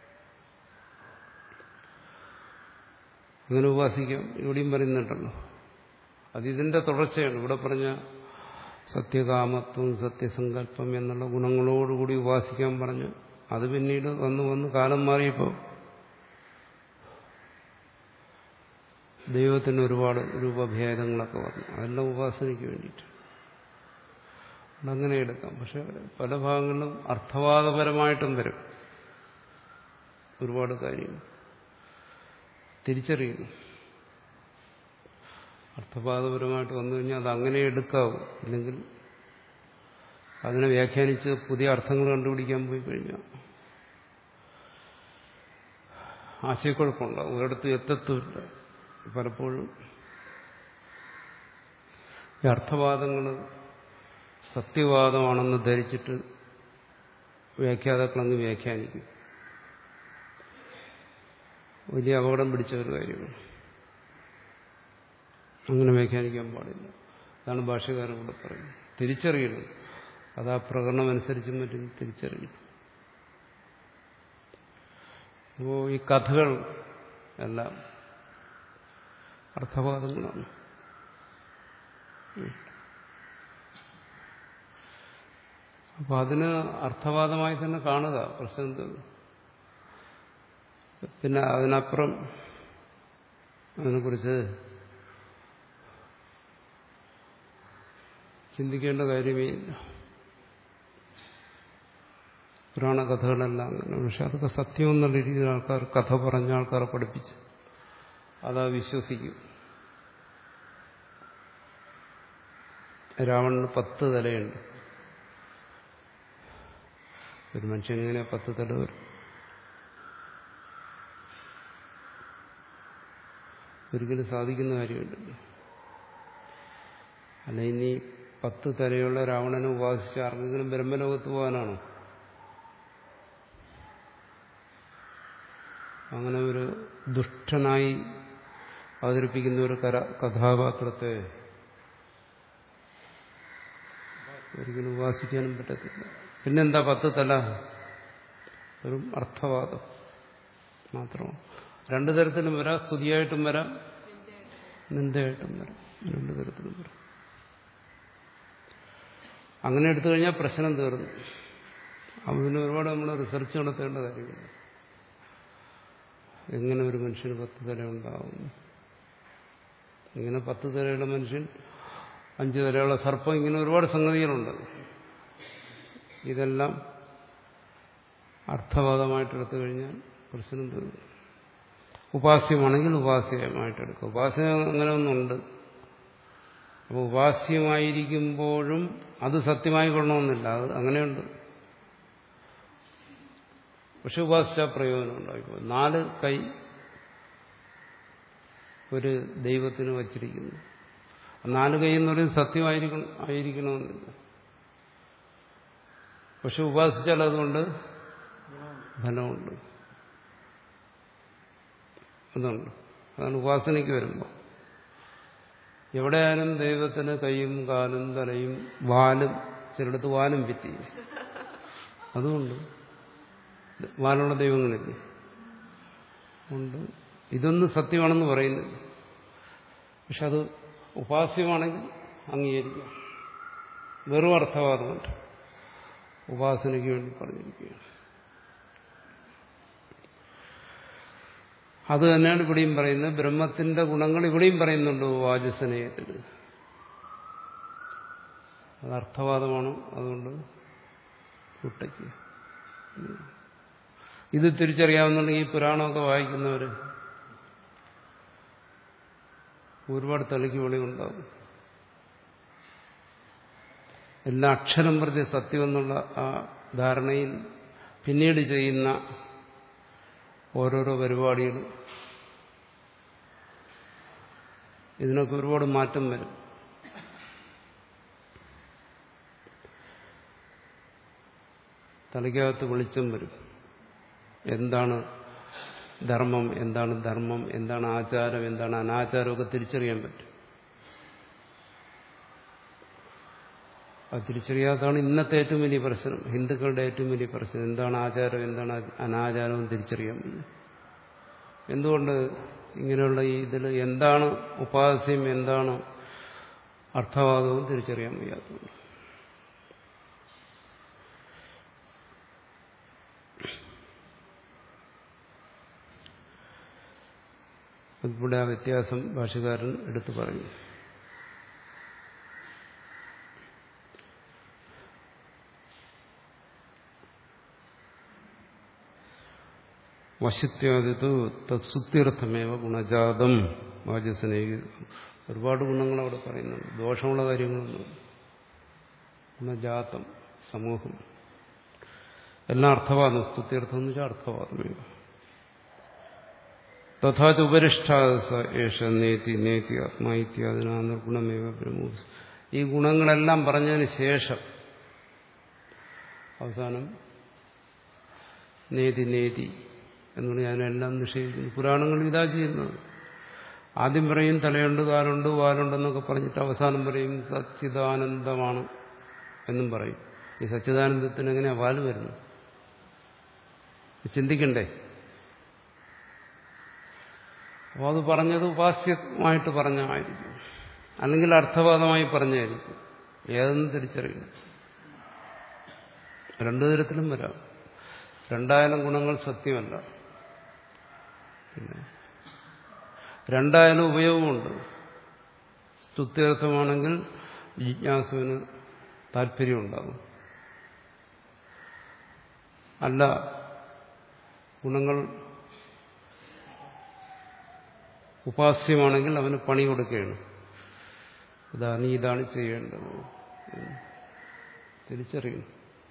അങ്ങനെ ഉപാസിക്കാം ഇവിടെയും പറയുന്നുണ്ടല്ലോ അത് ഇതിന്റെ തുടർച്ചയാണ് ഇവിടെ പറഞ്ഞ സത്യകാമത്വം സത്യസങ്കല്പം എന്നുള്ള ഗുണങ്ങളോടുകൂടി ഉപാസിക്കാൻ പറഞ്ഞു അത് പിന്നീട് വന്ന് വന്ന് കാലം മാറിയപ്പോൾ ദൈവത്തിന് ഒരുപാട് രൂപഭേദങ്ങളൊക്കെ വന്നു അതെല്ലാം ഉപാസനയ്ക്ക് വേണ്ടിയിട്ട് അങ്ങനെ എടുക്കാം പക്ഷെ പല ഭാഗങ്ങളിലും അർത്ഥവാദപരമായിട്ടും വരും ഒരുപാട് കാര്യങ്ങൾ തിരിച്ചറിയുന്നു അർത്ഥവാദപരമായിട്ട് വന്നു കഴിഞ്ഞാൽ അത് അങ്ങനെ എടുക്കാവൂ ഇല്ലെങ്കിൽ അതിനെ വ്യാഖ്യാനിച്ച് പുതിയ അർത്ഥങ്ങൾ കണ്ടുപിടിക്കാൻ പോയി കഴിഞ്ഞാൽ ആശയക്കുഴപ്പമുണ്ടാവും ഒരിടത്തും എത്തത്തുമില്ല പലപ്പോഴും ഈ അർത്ഥവാദങ്ങൾ സത്യവാദമാണെന്ന് ധരിച്ചിട്ട് വ്യാഖ്യാതാക്കളങ്ങ് വ്യാഖ്യാനിക്കും വലിയ അപകടം പിടിച്ച ഒരു കാര്യമാണ് അങ്ങനെ വ്യാഖ്യാനിക്കാൻ പാടില്ല അതാണ് ഭാഷകാരൻ കൂടെ പറയുന്നത് തിരിച്ചറിയണം അത് ആ പ്രകടനം അനുസരിച്ചും മറ്റും തിരിച്ചറിയണം അപ്പോൾ ഈ കഥകൾ എല്ലാം അർത്ഥവാദങ്ങളാണ് അപ്പൊ അതിന് അർത്ഥവാദമായി തന്നെ കാണുക പ്രശ്നം തീർന്നു പിന്നെ അതിനപ്പുറം അതിനെക്കുറിച്ച് ചിന്തിക്കേണ്ട കാര്യമേ ഇല്ല പുരാണ കഥകളെല്ലാം അങ്ങനെ പക്ഷെ അതൊക്കെ സത്യം എന്നുള്ള രീതിയിൽ ആൾക്കാർ കഥ പറഞ്ഞ ആൾക്കാരെ പഠിപ്പിച്ച് അതാ വിശ്വസിക്കും രാവണന് പത്ത് തലയുണ്ട് ഒരു മനുഷ്യനിങ്ങനെ പത്ത് തല വരും ഒരിക്കലും സാധിക്കുന്ന കാര്യമുണ്ടല്ലോ അല്ല ഇനി പത്ത് തലയുള്ള രാവണനെ ഉപാസിച്ച് ആർക്കെങ്കിലും ബ്രഹ്മലോകത്ത് പോകാനാണോ അങ്ങനെ ഒരു ദുഷ്ടനായി അവതരിപ്പിക്കുന്ന ഒരു കര കഥാപാത്രത്തെ ഒരിക്കലും ഉപാസിക്കാനും പറ്റത്തില്ല പിന്നെന്താ പത്ത് തല ഒരു അർത്ഥവാദം മാത്രമാണ് രണ്ടു തരത്തിലും വരാം സ്തുതിയായിട്ടും വരാം നിന്ദയായിട്ടും വരാം രണ്ടു തരത്തിലും വരാം അങ്ങനെ എടുത്തു കഴിഞ്ഞാൽ പ്രശ്നം തീർന്നു അപ്പം പിന്നെ ഒരുപാട് നമ്മൾ റിസർച്ച് നടത്തേണ്ട കാര്യമില്ല എങ്ങനെ ഒരു മനുഷ്യന് പത്ത് തല ഉണ്ടാവും ഇങ്ങനെ പത്ത് തലയുള്ള മനുഷ്യൻ അഞ്ച് തലയുള്ള സർപ്പം ഇങ്ങനെ ഒരുപാട് സംഗതികളുണ്ട് ഇതെല്ലാം അർത്ഥവാദമായിട്ടെടുത്തു കഴിഞ്ഞാൽ പ്രശ്നം തീർന്നു ഉപാസ്യമാണെങ്കിൽ ഉപാസ്യമായിട്ടെടുക്കുക ഉപാസ്യം അങ്ങനെ ഒന്നുണ്ട് അപ്പോൾ ഉപാസ്യമായിരിക്കുമ്പോഴും അത് സത്യമായി കൊള്ളണമെന്നില്ല അത് അങ്ങനെയുണ്ട് പക്ഷെ ഉപാസിച്ച പ്രയോജനം ഉണ്ടായിപ്പോ നാല് കൈ ഒരു ദൈവത്തിന് വച്ചിരിക്കുന്നു നാല് കൈ എന്ന് പറയുന്നത് സത്യമായിരിക്കണം ആയിരിക്കണമെന്നില്ല പക്ഷെ ഉപാസിച്ചാൽ അതുകൊണ്ട് ഫലമുണ്ട് അതുണ്ട് അതാണ് ഉപാസനയ്ക്ക് വരുമ്പോൾ എവിടെയായാലും ദൈവത്തിന് കൈയും കാലും തലയും വാലും ചിലടത്ത് വാലും ഭിത്തി അതുകൊണ്ട് വാലുള്ള ദൈവങ്ങളില്ലേ ഉണ്ട് ഇതൊന്നും സത്യമാണെന്ന് പറയുന്നില്ല പക്ഷെ അത് ഉപാസ്യമാണെങ്കിൽ അംഗീകരിക്കാം വെറും അർത്ഥവാദമുണ്ട് ഉപാസനയ്ക്ക് വേണ്ടി പറഞ്ഞിരിക്കുകയാണ് അത് തന്നെയാണ് ഇവിടെയും പറയുന്നത് ബ്രഹ്മത്തിന്റെ ഗുണങ്ങൾ ഇവിടെയും പറയുന്നുണ്ട് വാചസ്നേഹത്തിൽ അത് അർത്ഥവാദമാണ് അതുകൊണ്ട് കുട്ടയ്ക്ക് ഇത് തിരിച്ചറിയാവുന്നുണ്ടെങ്കിൽ ഈ പുരാണമൊക്കെ വായിക്കുന്നവർ ഒരുപാട് തലയ്ക്ക് വെളിവുണ്ടാകും എല്ലാ അക്ഷരം പ്രതി സത്യം എന്നുള്ള ആ ധാരണയിൽ പിന്നീട് ചെയ്യുന്ന ഓരോരോ പരിപാടികൾ ഇതിനൊക്കെ ഒരുപാട് മാറ്റം വരും തലയ്ക്കകത്ത് വെളിച്ചം വരും എന്താണ് ധർമ്മം എന്താണ് ധർമ്മം എന്താണ് ആചാരം എന്താണ് അനാചാരമൊക്കെ തിരിച്ചറിയാൻ പറ്റും അത് തിരിച്ചറിയാത്തതാണ് ഇന്നത്തെ ഏറ്റവും വലിയ പ്രശ്നം ഹിന്ദുക്കളുടെ ഏറ്റവും വലിയ പ്രശ്നം എന്താണ് ആചാരം എന്താണ് അനാചാരം തിരിച്ചറിയാൻ വയ്യ എന്തുകൊണ്ട് ഇങ്ങനെയുള്ള ഈ ഇതിൽ എന്താണ് ഉപാസ്യം എന്താണ് അർത്ഥവാദവും തിരിച്ചറിയാൻ വയ്യാത്തതുകൊണ്ട് ഇവിടെ ആ വ്യത്യാസം ഭാഷകാരൻ എടുത്തു പറഞ്ഞു വശത്യാദിത്തു തത്സുത്യർത്ഥമേവ ഗുണജാതം വാചസ്നേഹി ഒരുപാട് ഗുണങ്ങൾ അവിടെ പറയുന്നുണ്ട് ദോഷമുള്ള കാര്യങ്ങളൊന്നും ഗുണജാതം സമൂഹം എല്ലാം അർത്ഥവാദം സ്തുത്യർത്ഥം എന്ന് വെച്ചാൽ അർത്ഥവാദമേവ തഥാച ഉപരിഷ്ഠാസ നേതി നേതി ആത്മാ ഇത്യാദിന നിർഗുണമേവ ബ്രഹ്മ ഈ ഗുണങ്ങളെല്ലാം പറഞ്ഞതിന് ശേഷം അവസാനം നേതി നേതി എന്നുകൊണ്ട് ഞാനെല്ലാം നിഷേധിക്കുന്നു പുരാണങ്ങളിൽ ഇതാ ചെയ്യുന്നത് ആദ്യം പറയും തലയുണ്ട് കാലുണ്ട് വാലുണ്ടെന്നൊക്കെ പറഞ്ഞിട്ട് അവസാനം പറയും സച്ചിദാനന്ദമാണ് എന്നും പറയും ഈ സച്ചിദാനന്ദത്തിന് എങ്ങനെയാ വാല് വരുന്നത് ചിന്തിക്കണ്ടേ അപ്പോൾ അത് പറഞ്ഞത് ഉപാസ്യമായിട്ട് പറഞ്ഞായിരിക്കും അല്ലെങ്കിൽ അർത്ഥവാദമായി പറഞ്ഞായിരിക്കും ഏതെന്ന് തിരിച്ചറിയണം രണ്ടു തരത്തിലും വരാം രണ്ടായാലും ഗുണങ്ങൾ സത്യമല്ല പിന്നെ രണ്ടായാലും ഉപയോഗമുണ്ട് സ്തുത്യർത്ഥമാണെങ്കിൽ ജിജ്ഞാസുവിന് താല്പര്യമുണ്ടാകും അല്ല ഗുണങ്ങൾ ഉപാസ്യമാണെങ്കിൽ അവന് പണി കൊടുക്കുകയാണ് ഇതാ നീ ഇതാണ് ചെയ്യേണ്ടത് തിരിച്ചറിയണം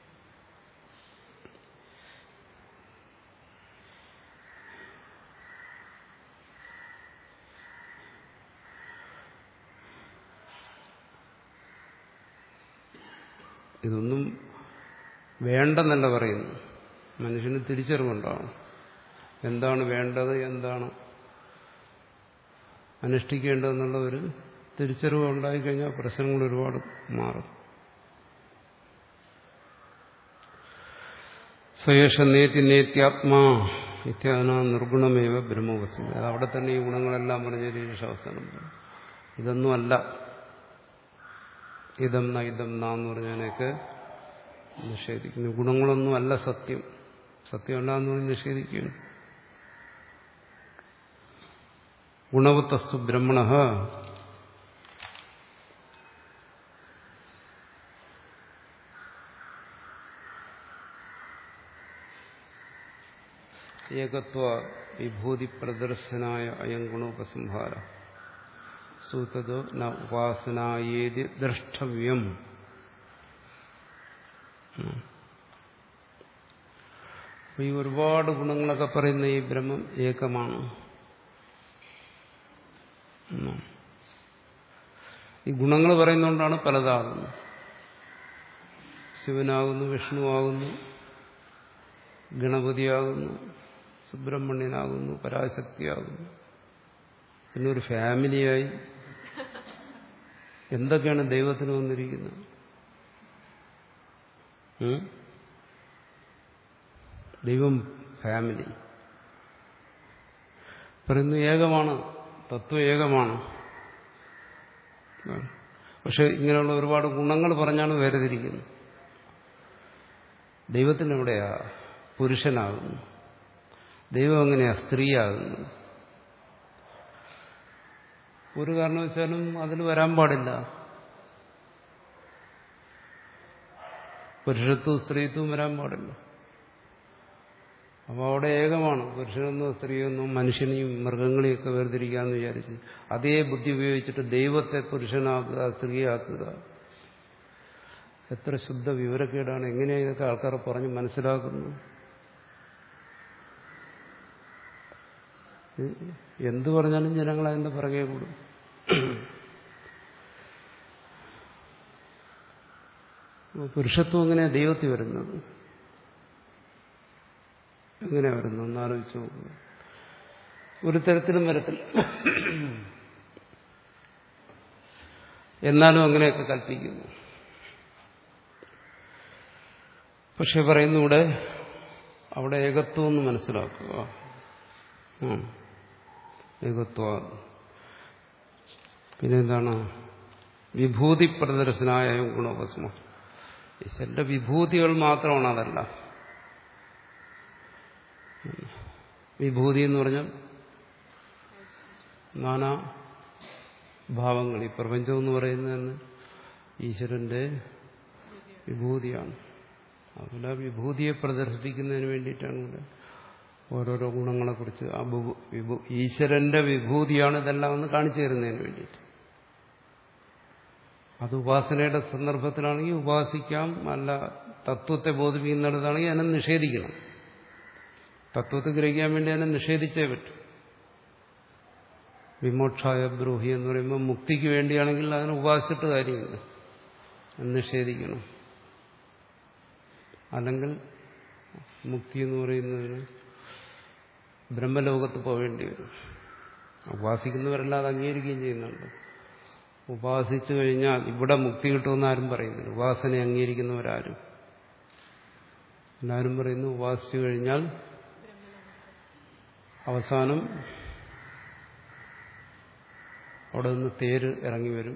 ഇതൊന്നും വേണ്ടെന്നല്ല പറയുന്നു മനുഷ്യന് തിരിച്ചറിവുണ്ടാവണം എന്താണ് വേണ്ടത് എന്താണ് അനുഷ്ഠിക്കേണ്ടതെന്നുള്ള ഒരു തിരിച്ചറിവ് ഉണ്ടായിക്കഴിഞ്ഞാൽ പ്രശ്നങ്ങൾ ഒരുപാട് മാറും സ്വയേഷ നേതി നേത്യാത്മാ ഇത്യാദന നിർഗുണമേവ ബ്രഹ്മവസ്മി അത് അവിടെ തന്നെ ഈ ഗുണങ്ങളെല്ലാം പറഞ്ഞ ശേഷം അവസാനം ഇതൊന്നുമല്ല ഇതം ന ഇതം ന എന്ന് പറഞ്ഞതിനൊക്കെ നിഷേധിക്കുന്നു ഗുണങ്ങളൊന്നും അല്ല സത്യം സത്യമല്ല എന്ന് പറഞ്ഞ് നിഷേധിക്കുന്നു ഗുണവത്തസ്തു ബ്രഹ്മണ ഏകത്വ വിഭൂതി പ്രദർശനായ അയം ഗുണോപസംഹാര സൂത്തതോ ന ഉപാസനായേതി ദ്രഷ്ടവ്യം അപ്പൊ ഈ ഒരുപാട് ഗുണങ്ങളൊക്കെ പറയുന്ന ഈ ബ്രഹ്മം ഏകമാണ് ഈ ഗുണങ്ങൾ പറയുന്നതുകൊണ്ടാണ് പലതാകുന്നത് ശിവനാകുന്നു വിഷ്ണുവാകുന്നു ഗണപതിയാകുന്നു സുബ്രഹ്മണ്യനാകുന്നു പരാശക്തിയാകുന്നു പിന്നെ ഒരു ഫാമിലിയായി എന്തൊക്കെയാണ് ദൈവത്തിന് വന്നിരിക്കുന്നത് ദൈവം ഫാമിലി പറയുന്നു ഏകമാണ് തത്വം ഏകമാണ് പക്ഷെ ഇങ്ങനെയുള്ള ഒരുപാട് ഗുണങ്ങൾ പറഞ്ഞാണ് വേർതിരിക്കുന്നത് ദൈവത്തിന് എവിടെയാ പുരുഷനാകുന്നു ദൈവം എങ്ങനെയാ സ്ത്രീയാകുന്നു ഒരു കാരണവശാലും അതിൽ വരാൻ പാടില്ല പുരുഷത്വവും സ്ത്രീത്വവും വരാൻ പാടില്ല അപ്പോൾ അവിടെ ഏകമാണ് പുരുഷനെന്നോ സ്ത്രീയെന്നോ മനുഷ്യനെയും മൃഗങ്ങളെയൊക്കെ വേർതിരിക്കാമെന്ന് വിചാരിച്ച് അതേ ബുദ്ധി ഉപയോഗിച്ചിട്ട് ദൈവത്തെ പുരുഷനാക്കുക സ്ത്രീയാക്കുക എത്ര ശുദ്ധ വിവരക്കേടാണ് എങ്ങനെയാണ് ഇതൊക്കെ ആൾക്കാർ പറഞ്ഞ് മനസ്സിലാക്കുന്നത് എന്തു പറഞ്ഞാലും ജനങ്ങൾ അതിന്റെ പിറകെ കൂടും പുരുഷത്വം എങ്ങനെയാണ് ദൈവത്തിൽ വരുന്നത് എങ്ങനെ വരുന്നു ഒന്ന് ആലോചിച്ച് നോക്കുക ഒരു തരത്തിലും വരത്തില്ല എന്നാലും അങ്ങനെയൊക്കെ കൽപ്പിക്കുന്നു പക്ഷെ പറയുന്നു ഇവിടെ അവിടെ ഏകത്വം എന്ന് മനസ്സിലാക്കുക ഉം. ഏകത്വ പിന്നെന്താണ് വിഭൂതി പ്രദർശനായ ഗുണോപസ്മ ഈശ്വരന്റെ വിഭൂതികൾ മാത്രമാണ് അതല്ല വിഭൂതി എന്ന് പറഞ്ഞാൽ നാനാ ഭാവങ്ങൾ ഈ പ്രപഞ്ചം എന്ന് പറയുന്നതെന്ന് ഈശ്വരന്റെ വിഭൂതിയാണ് അതുകൊണ്ട് ആ വിഭൂതിയെ പ്രദർശിപ്പിക്കുന്നതിന് വേണ്ടിയിട്ടാണ് ഇവിടെ ഓരോരോ ഗുണങ്ങളെക്കുറിച്ച് ആ ബു- വിഭൂ- ഈശ്വരന്റെ വിഭൂതിയാണ് ഇതെല്ലാം ഒന്ന് കാണിച്ചു തരുന്നതിന് വേണ്ടിയിട്ട് അത് ഉപാസനയുടെ സന്ദർഭത്തിലാണെങ്കിൽ ഉപാസിക്കാം അല്ല തത്വത്തെ ബോധിപ്പിക്കുന്നിടത്താണെങ്കിൽ അതിനെ നിഷേധിക്കണം തത്വത്തെ ഗ്രഹിക്കാൻ വേണ്ടി അതിനെ നിഷേധിച്ചേ പറ്റും വിമോക്ഷായ ബ്രൂഹി എന്ന് പറയുമ്പോൾ മുക്തിക്ക് വേണ്ടിയാണെങ്കിൽ അതിനെ ഉപാസിച്ചിട്ട് കാര്യമില്ല അത് നിഷേധിക്കണം അല്ലെങ്കിൽ മുക്തി എന്ന് പറയുന്നതിന് ബ്രഹ്മലോകത്ത് പോവേണ്ടി വരും ഉപാസിക്കുന്നവരല്ലാതെ അംഗീകരിക്കുകയും ചെയ്യുന്നുണ്ട് ഉപാസിച്ചു കഴിഞ്ഞാൽ ഇവിടെ മുക്തി കിട്ടുമെന്ന് ആരും പറയുന്നില്ല ഉപാസന അംഗീകരിക്കുന്നവരാരും എല്ലാവരും പറയുന്നു ഉപാസിച്ചു കഴിഞ്ഞാൽ അവസാനം അവിടെ നിന്ന് തേര് ഇറങ്ങി വരും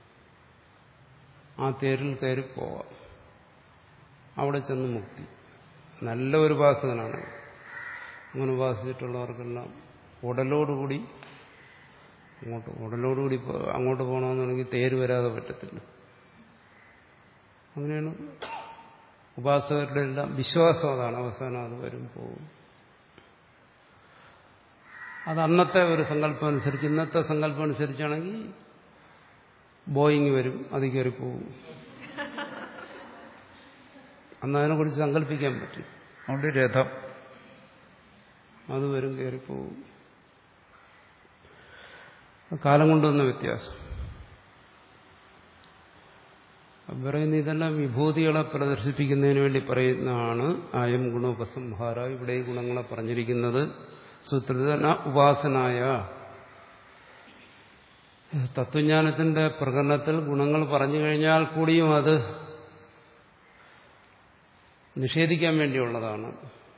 ആ തേരിൽ കയറി പോവാം അവിടെ ചെന്ന് മുക്തി നല്ല ഒരു ഉപാസകനാണ് അങ്ങനെ ഉപാസിച്ചിട്ടുള്ളവർക്കെല്ലാം ഉടലോടുകൂടി അങ്ങോട്ട് ഉടലോടുകൂടി പോ- അങ്ങോട്ട് പോകണമെന്നുണ്ടെങ്കിൽ തേര് വരാതെ പറ്റത്തില്ല അങ്ങനെയാണ് ഉപാസകരുടെ എല്ലാം വിശ്വാസം അതാണ് അവസാനം അത് വരും പോകും അത് അന്നത്തെ ഒരു സങ്കല്പം അനുസരിച്ച് ഇന്നത്തെ സങ്കല്പം അനുസരിച്ചാണെങ്കിൽ ബോയിങ് വരും അത് കയറി പോകും അന്ന് അതിനെക്കുറിച്ച് സങ്കല്പിക്കാൻ പറ്റും അതുകൊണ്ട് രഥം അത് വരും കയറിപ്പോവും കാലം കൊണ്ടുവന്ന വ്യത്യാസം അപ്പം പറയുന്ന ഇതെല്ലാം വിഭൂതികളെ പ്രദർശിപ്പിക്കുന്നതിന് വേണ്ടി പറയുന്നതാണ് ആയം ഗുണോപസംഹാര ഇവിടെ ഈ ഗുണങ്ങളെ പറഞ്ഞിരിക്കുന്നത് സൂത്രധന ഉപാസനായ തത്വജ്ഞാനത്തിന്റെ പ്രകടനത്തിൽ ഗുണങ്ങൾ പറഞ്ഞു കഴിഞ്ഞാൽ കൂടിയും അത് നിഷേധിക്കാൻ വേണ്ടിയുള്ളതാണ്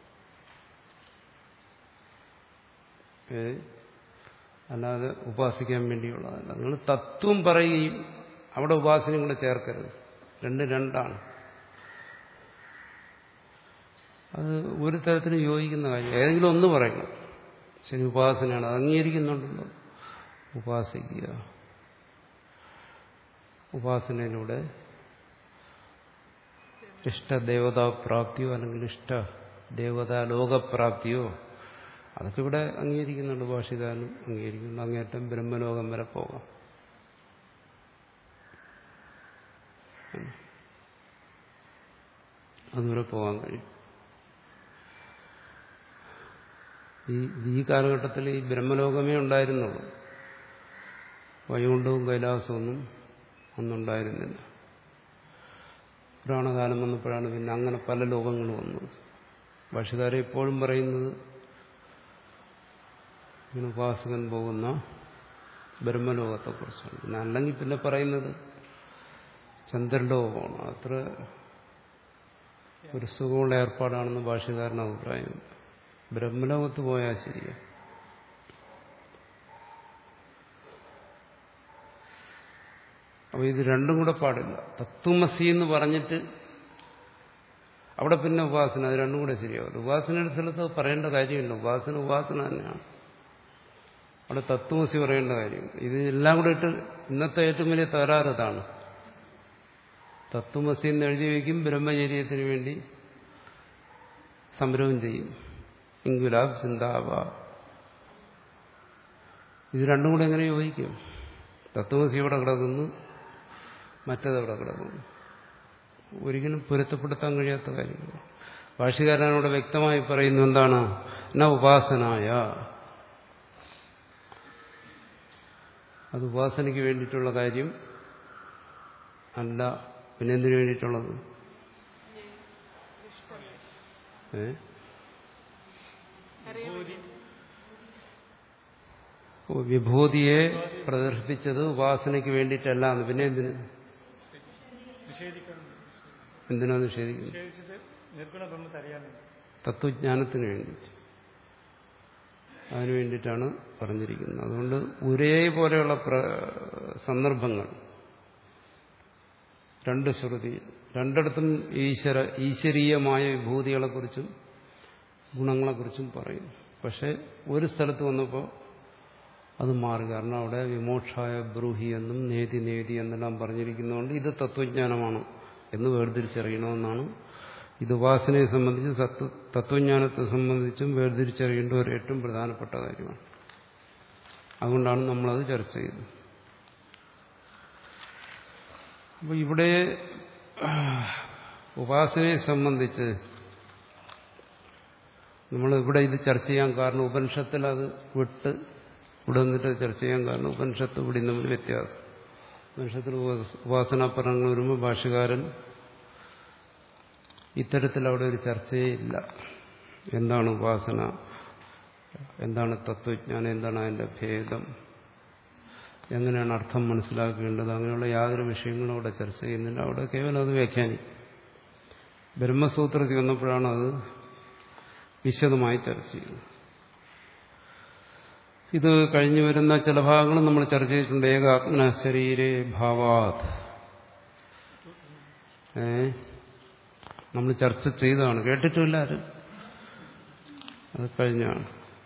ഏ? അല്ലാതെ ഉപാസിക്കാൻ വേണ്ടിയുള്ളതല്ല നിങ്ങൾ തത്വം പറയുകയും അവിടെ ഉപാസനയും കൂടെ ചേർക്കരുത് രണ്ട് രണ്ടാണ് അത് ഒരു തരത്തിലും യോജിക്കുന്ന കാര്യം ഏതെങ്കിലും ഒന്ന് പറയണം ശരി ഉപാസനയാണ് അത് അംഗീകരിക്കുന്നുണ്ടല്ലോ ഉപാസിക്കുക ഉപാസനയിലൂടെ ഇഷ്ടദേവതാപ്രാപ്തിയോ അല്ലെങ്കിൽ ഇഷ്ട ദേവതാ ലോകപ്രാപ്തിയോ അതൊക്കെ ഇവിടെ അംഗീകരിക്കുന്നുണ്ട് ഭാഷകാരനും അംഗീകരിക്കുന്നു അങ്ങേറ്റം ബ്രഹ്മലോകം വരെ പോകാം അതുവരെ പോകാൻ കഴിയും ഈ ഈ കാലഘട്ടത്തിൽ ഈ ബ്രഹ്മലോകമേ ഉണ്ടായിരുന്നുള്ളൂ വൈകുണ്ഠവും കൈലാസമൊന്നും ഒന്നുണ്ടായിരുന്നില്ല പുരാണകാലം വന്നപ്പോഴാണ് പിന്നെ അങ്ങനെ പല ലോകങ്ങളും വന്നത് ഭാഷകാരെ എപ്പോഴും പറയുന്നത് ഇങ്ങനെ ഉപാസകൻ പോകുന്ന ബ്രഹ്മലോകത്തെക്കുറിച്ചാണ് പിന്നെ അല്ലെങ്കിൽ പിന്നെ പറയുന്നത് ചന്ദ്രലോകമാണ് അത്ര ഒരു സുഖമുള്ള ഏർപ്പാടാണെന്ന് ഭാഷകാരൻ അഭിപ്രായം ബ്രഹ്മലോകത്ത് പോയാൽ ശരിയാ അപ്പൊ ഇത് രണ്ടും കൂടെ പാടില്ല തത്വമസി എന്ന് പറഞ്ഞിട്ട് അവിടെ പിന്നെ ഉപാസന അത് രണ്ടും കൂടെ ശരിയാവില്ല ഉപാസനയുടെ സ്ഥലത്ത് അത് പറയേണ്ട കാര്യമില്ല ഉപാസന ഉപാസന തന്നെയാണ് അവിടെ തത്വമസി പറയേണ്ട കാര്യം ഇത് എല്ലാം കൂടെ ഇട്ട് ഇന്നത്തെ ഏറ്റവും വലിയ തകരാറ് ഇതാണ് തത്വമസി എന്ന് എഴുതി വയ്ക്കും ബ്രഹ്മചര്യത്തിന് വേണ്ടി സംരംഭം ചെയ്യും ഇങ്കുലാബ് സിന്താവ ഇത് രണ്ടും കൂടെ എങ്ങനെ യോജിക്കും തത്വമസി ഇവിടെ കിടക്കുന്നു മറ്റത് അവിടെ കിടക്കുന്നു ഒരിക്കലും പൊരുത്തപ്പെടുത്താൻ കഴിയാത്ത കാര്യങ്ങൾ ഭാഷകാരനോട് വ്യക്തമായി പറയുന്നു എന്താണ് ന ഉപാസനായ അത് ഉപാസനയ്ക്ക് വേണ്ടിയിട്ടുള്ള കാര്യം അല്ല പിന്നെ എന്തിനു വേണ്ടിയിട്ടുള്ളത് ഏ ഓ, വിഭൂതിയെ പ്രദർശിപ്പിച്ചത് ഉപാസനയ്ക്ക് വേണ്ടിയിട്ടല്ല എന്ന് പിന്നെ എന്തിന് നിഷേധിക്കണം എന്തിനാ നിഷേധിക്കുന്നത് നിഷേധിച്ചത് നിർഗുണ ബ്രഹ്മത്തെ അറിയാൻ വേണ്ടി തത്വജ്ഞാനത്തിന് വേണ്ടിയിട്ട് അതിനു വേണ്ടിയിട്ടാണ് പറഞ്ഞിരിക്കുന്നത് അതുകൊണ്ട് ഒരേപോലെയുള്ള പ്ര- സന്ദർഭങ്ങൾ രണ്ട് ശ്രുതി രണ്ടിടത്തും ഈശ്വര ഈശ്വരീയമായ വിഭൂതികളെക്കുറിച്ചും ഗുണങ്ങളെക്കുറിച്ചും പറയും പക്ഷെ ഒരു സ്ഥലത്ത് വന്നപ്പോൾ അത് മാറി കാരണം അവിടെ വിമോക്ഷായ ബ്രൂഹി എന്നും നേതി നേതി എന്നെല്ലാം പറഞ്ഞിരിക്കുന്നതുകൊണ്ട് ഇത് തത്വജ്ഞാനമാണ് എന്ന് വേർതിരിച്ചറിയണമെന്നാണ് ഇത് ഉപാസനയെ സംബന്ധിച്ച് സത്വ തത്വജ്ഞാനത്തെ സംബന്ധിച്ചും വേർതിരിച്ചറിയേണ്ട ഒരു ഏറ്റവും പ്രധാനപ്പെട്ട കാര്യമാണ് അതുകൊണ്ടാണ് നമ്മളത് ചർച്ച ചെയ്തത് അപ്പോൾ ഇവിടെ ഉപാസനയെ സംബന്ധിച്ച് നമ്മൾ ഇവിടെ ഇത് ചർച്ച ചെയ്യാൻ കാരണം ഉപനിഷത്തിൽ അത് വിട്ട് ഇവിടെ നിന്നിട്ട് ചർച്ച ചെയ്യാൻ കാരണം ഉപനിഷത്ത് ഇവിടെ തമ്മിൽ വ്യത്യാസം ഉപനിഷത്തിൽ ഉപാസനാ പഠനങ്ങൾ വരുമ്പോൾ ഭാഷകാരൻ ഇത്തരത്തിൽ അവിടെ ഒരു ചർച്ചയേ ഇല്ല എന്താണ് ഉപാസന എന്താണ് തത്വജ്ഞാനം എന്താണ് അതിന്റെ ഭേദം എങ്ങനെയാണ് അർത്ഥം മനസ്സിലാക്കേണ്ടത് അങ്ങനെയുള്ള യാതൊരു വിഷയങ്ങളും അവിടെ ചർച്ച ചെയ്യുന്നില്ല അവിടെ കേവലം അത് വ്യാഖ്യാനിക്കും ബ്രഹ്മസൂത്രത്തിൽ വന്നപ്പോഴാണ് അത് വിശദമായി ചർച്ച ചെയ്യുന്നത് ഇത് കഴിഞ്ഞു വരുന്ന ചില ഭാഗങ്ങളും നമ്മൾ ചർച്ച ചെയ്തിട്ടുണ്ട് ഏകാത്മന ശരീരേ ഭാവാത് ഏ നമ്മൾ ചർച്ച ചെയ്തതാണ് കേട്ടിട്ടില്ല ആരും അത് കഴിഞ്ഞാണ്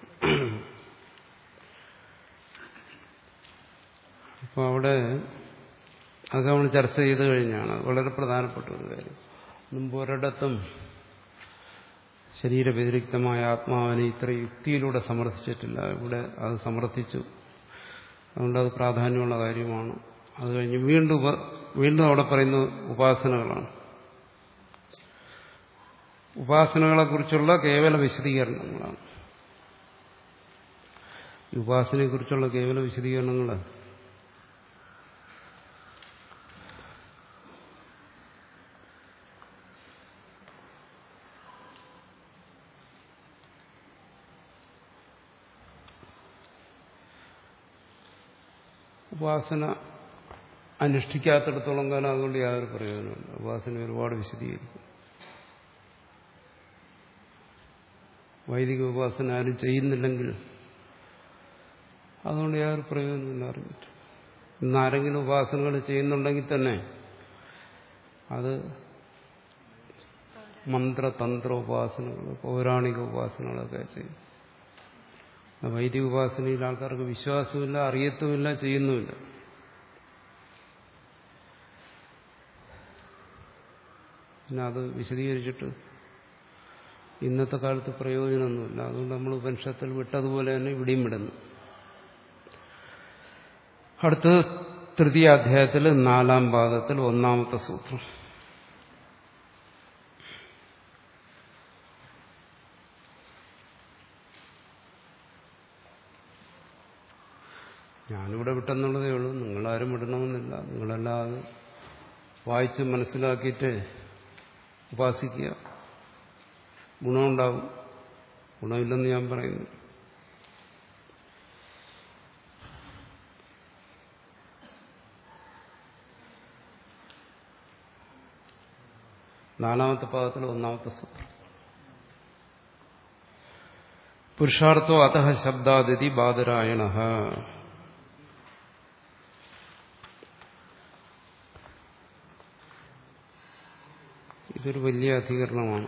അപ്പോൾ അവിടെ അതൊക്കെ നമ്മൾ ചർച്ച ചെയ്ത് കഴിഞ്ഞാണ് അത് വളരെ പ്രധാനപ്പെട്ട ഒരു കാര്യം മുമ്പ് ഒരിടത്തും ശരീരവ്യതിരിക്തമായ ആത്മാവിനെ ഇത്ര യുക്തിയിലൂടെ സമർത്ഥിച്ചിട്ടില്ല ഇവിടെ അത് സമർത്ഥിച്ചു അതുകൊണ്ട് അത് പ്രാധാന്യമുള്ള കാര്യമാണ് അത് കഴിഞ്ഞ് വീണ്ടും ഉപ വീണ്ടും അവിടെ പറയുന്ന ഉപാസനകളാണ് ഉപാസനകളെക്കുറിച്ചുള്ള കേവല വിശദീകരണങ്ങളാണ് ഈ ഉപാസനയെക്കുറിച്ചുള്ള കേവല വിശദീകരണങ്ങൾ ഉപാസന അനുഷ്ഠിക്കാത്തിടത്തോളം കാലം അതുകൊണ്ട് യാതൊരു പ്രയോജനമില്ല ഉപാസന ഒരുപാട് വിശദീകരിക്കും വൈദിക ഉപാസന ആരും ചെയ്യുന്നില്ലെങ്കിൽ അതുകൊണ്ട് യാതൊരു പ്രയോജനമില്ല അറിഞ്ഞിട്ട് ഇന്ന് ആരെങ്കിലും ഉപാസനകൾ ചെയ്യുന്നുണ്ടെങ്കിൽ തന്നെ അത് മന്ത്രതന്ത്ര ഉപാസനകൾ പൗരാണിക ഉപാസനകളൊക്കെ ചെയ്യും വൈദിക ഉപാസനയിൽ ആൾക്കാർക്ക് വിശ്വാസമില്ല അറിയത്തുമില്ല ചെയ്യുന്നുമില്ല പിന്നെ അത് വിശദീകരിച്ചിട്ട് ഇന്നത്തെ കാലത്ത് പ്രയോജനമൊന്നുമില്ല അതുകൊണ്ട് നമ്മൾ ഉപനിഷത്തിൽ വിട്ടതുപോലെ തന്നെ ഇവിടെയും വിടുന്നു അടുത്ത തൃതീയ അധ്യായത്തിൽ നാലാം പാദത്തിൽ ഒന്നാമത്തെ സൂത്രം ഞാനിവിടെ വിട്ടെന്നുള്ളതേ ഉള്ളൂ നിങ്ങളാരും വിടണമെന്നില്ല നിങ്ങളെല്ലാം അത് വായിച്ച് മനസ്സിലാക്കിയിട്ട് ഉപാസിക്കുക ഗുണമുണ്ടാവും ഗുണമില്ലെന്ന് ഞാൻ പറയുന്നു നാലാമത്തെ പാദത്തിൽ ഒന്നാമത്തെ സൂത്രം പുരുഷാർത്ഥോ അത ശബ്ദാദിതി ബാദരായണ ഇതൊരു വലിയ അധികരണമാണ്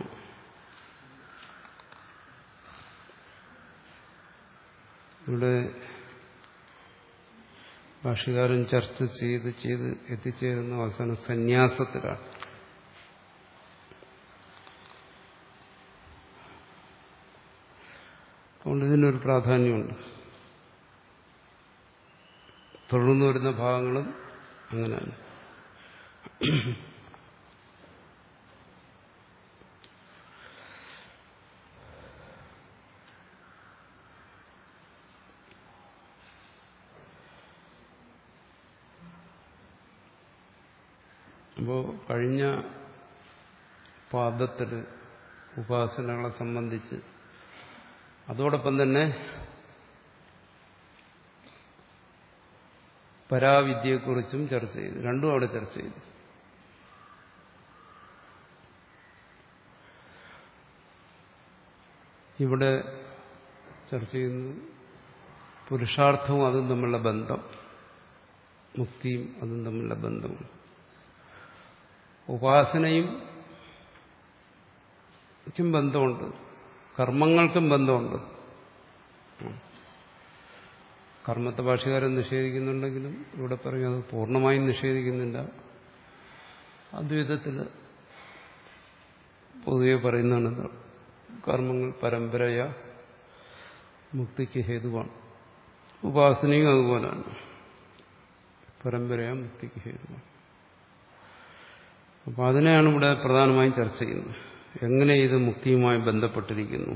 ഇവിടെ ഭാഷകാരൻ ചർച്ച ചെയ്ത് ചെയ്ത് എത്തിച്ചേരുന്ന അവസാനം സന്യാസത്തിലാണ് അതുകൊണ്ട് ഇതിനൊരു പ്രാധാന്യമുണ്ട് തുടർന്നു വരുന്ന ഭാഗങ്ങളും അങ്ങനെയാണ് അപ്പോൾ കഴിഞ്ഞ പാദത്തിൽ ഉപാസനകളെ സംബന്ധിച്ച് അതോടൊപ്പം തന്നെ പരാവിദ്യയെക്കുറിച്ചും ചർച്ച ചെയ്തു രണ്ടും അവിടെ ചർച്ച ചെയ്തു ഇവിടെ ചർച്ച ചെയ്യുന്നത് പുരുഷാർത്ഥവും അതും തമ്മിലുള്ള ബന്ധം മുക്തിയും അതും തമ്മിലുള്ള ബന്ധവും ഉപാസനയും ക്കും ബന്ധമുണ്ട് കർമ്മങ്ങൾക്കും ബന്ധമുണ്ട് കർമ്മത്തെ ഭാഷകാരൻ നിഷേധിക്കുന്നുണ്ടെങ്കിലും ഇവിടെ പറയും അത് പൂർണ്ണമായും നിഷേധിക്കുന്നില്ല അദ്വൈതത്തിൽ പൊതുവെ പറയുന്നതാണ് കർമ്മങ്ങൾ പരമ്പരയ മുക്തിക്ക് ഹേതുവാണ് ഉപാസനയും അതുപോലെയാണ് പരമ്പരയ മുക്തിക്ക് ഹേതുവാണ് അപ്പം അതിനെയാണ് ഇവിടെ പ്രധാനമായും ചർച്ച ചെയ്യുന്നത് എങ്ങനെ ഇത് മുക്തിയുമായി ബന്ധപ്പെട്ടിരിക്കുന്നു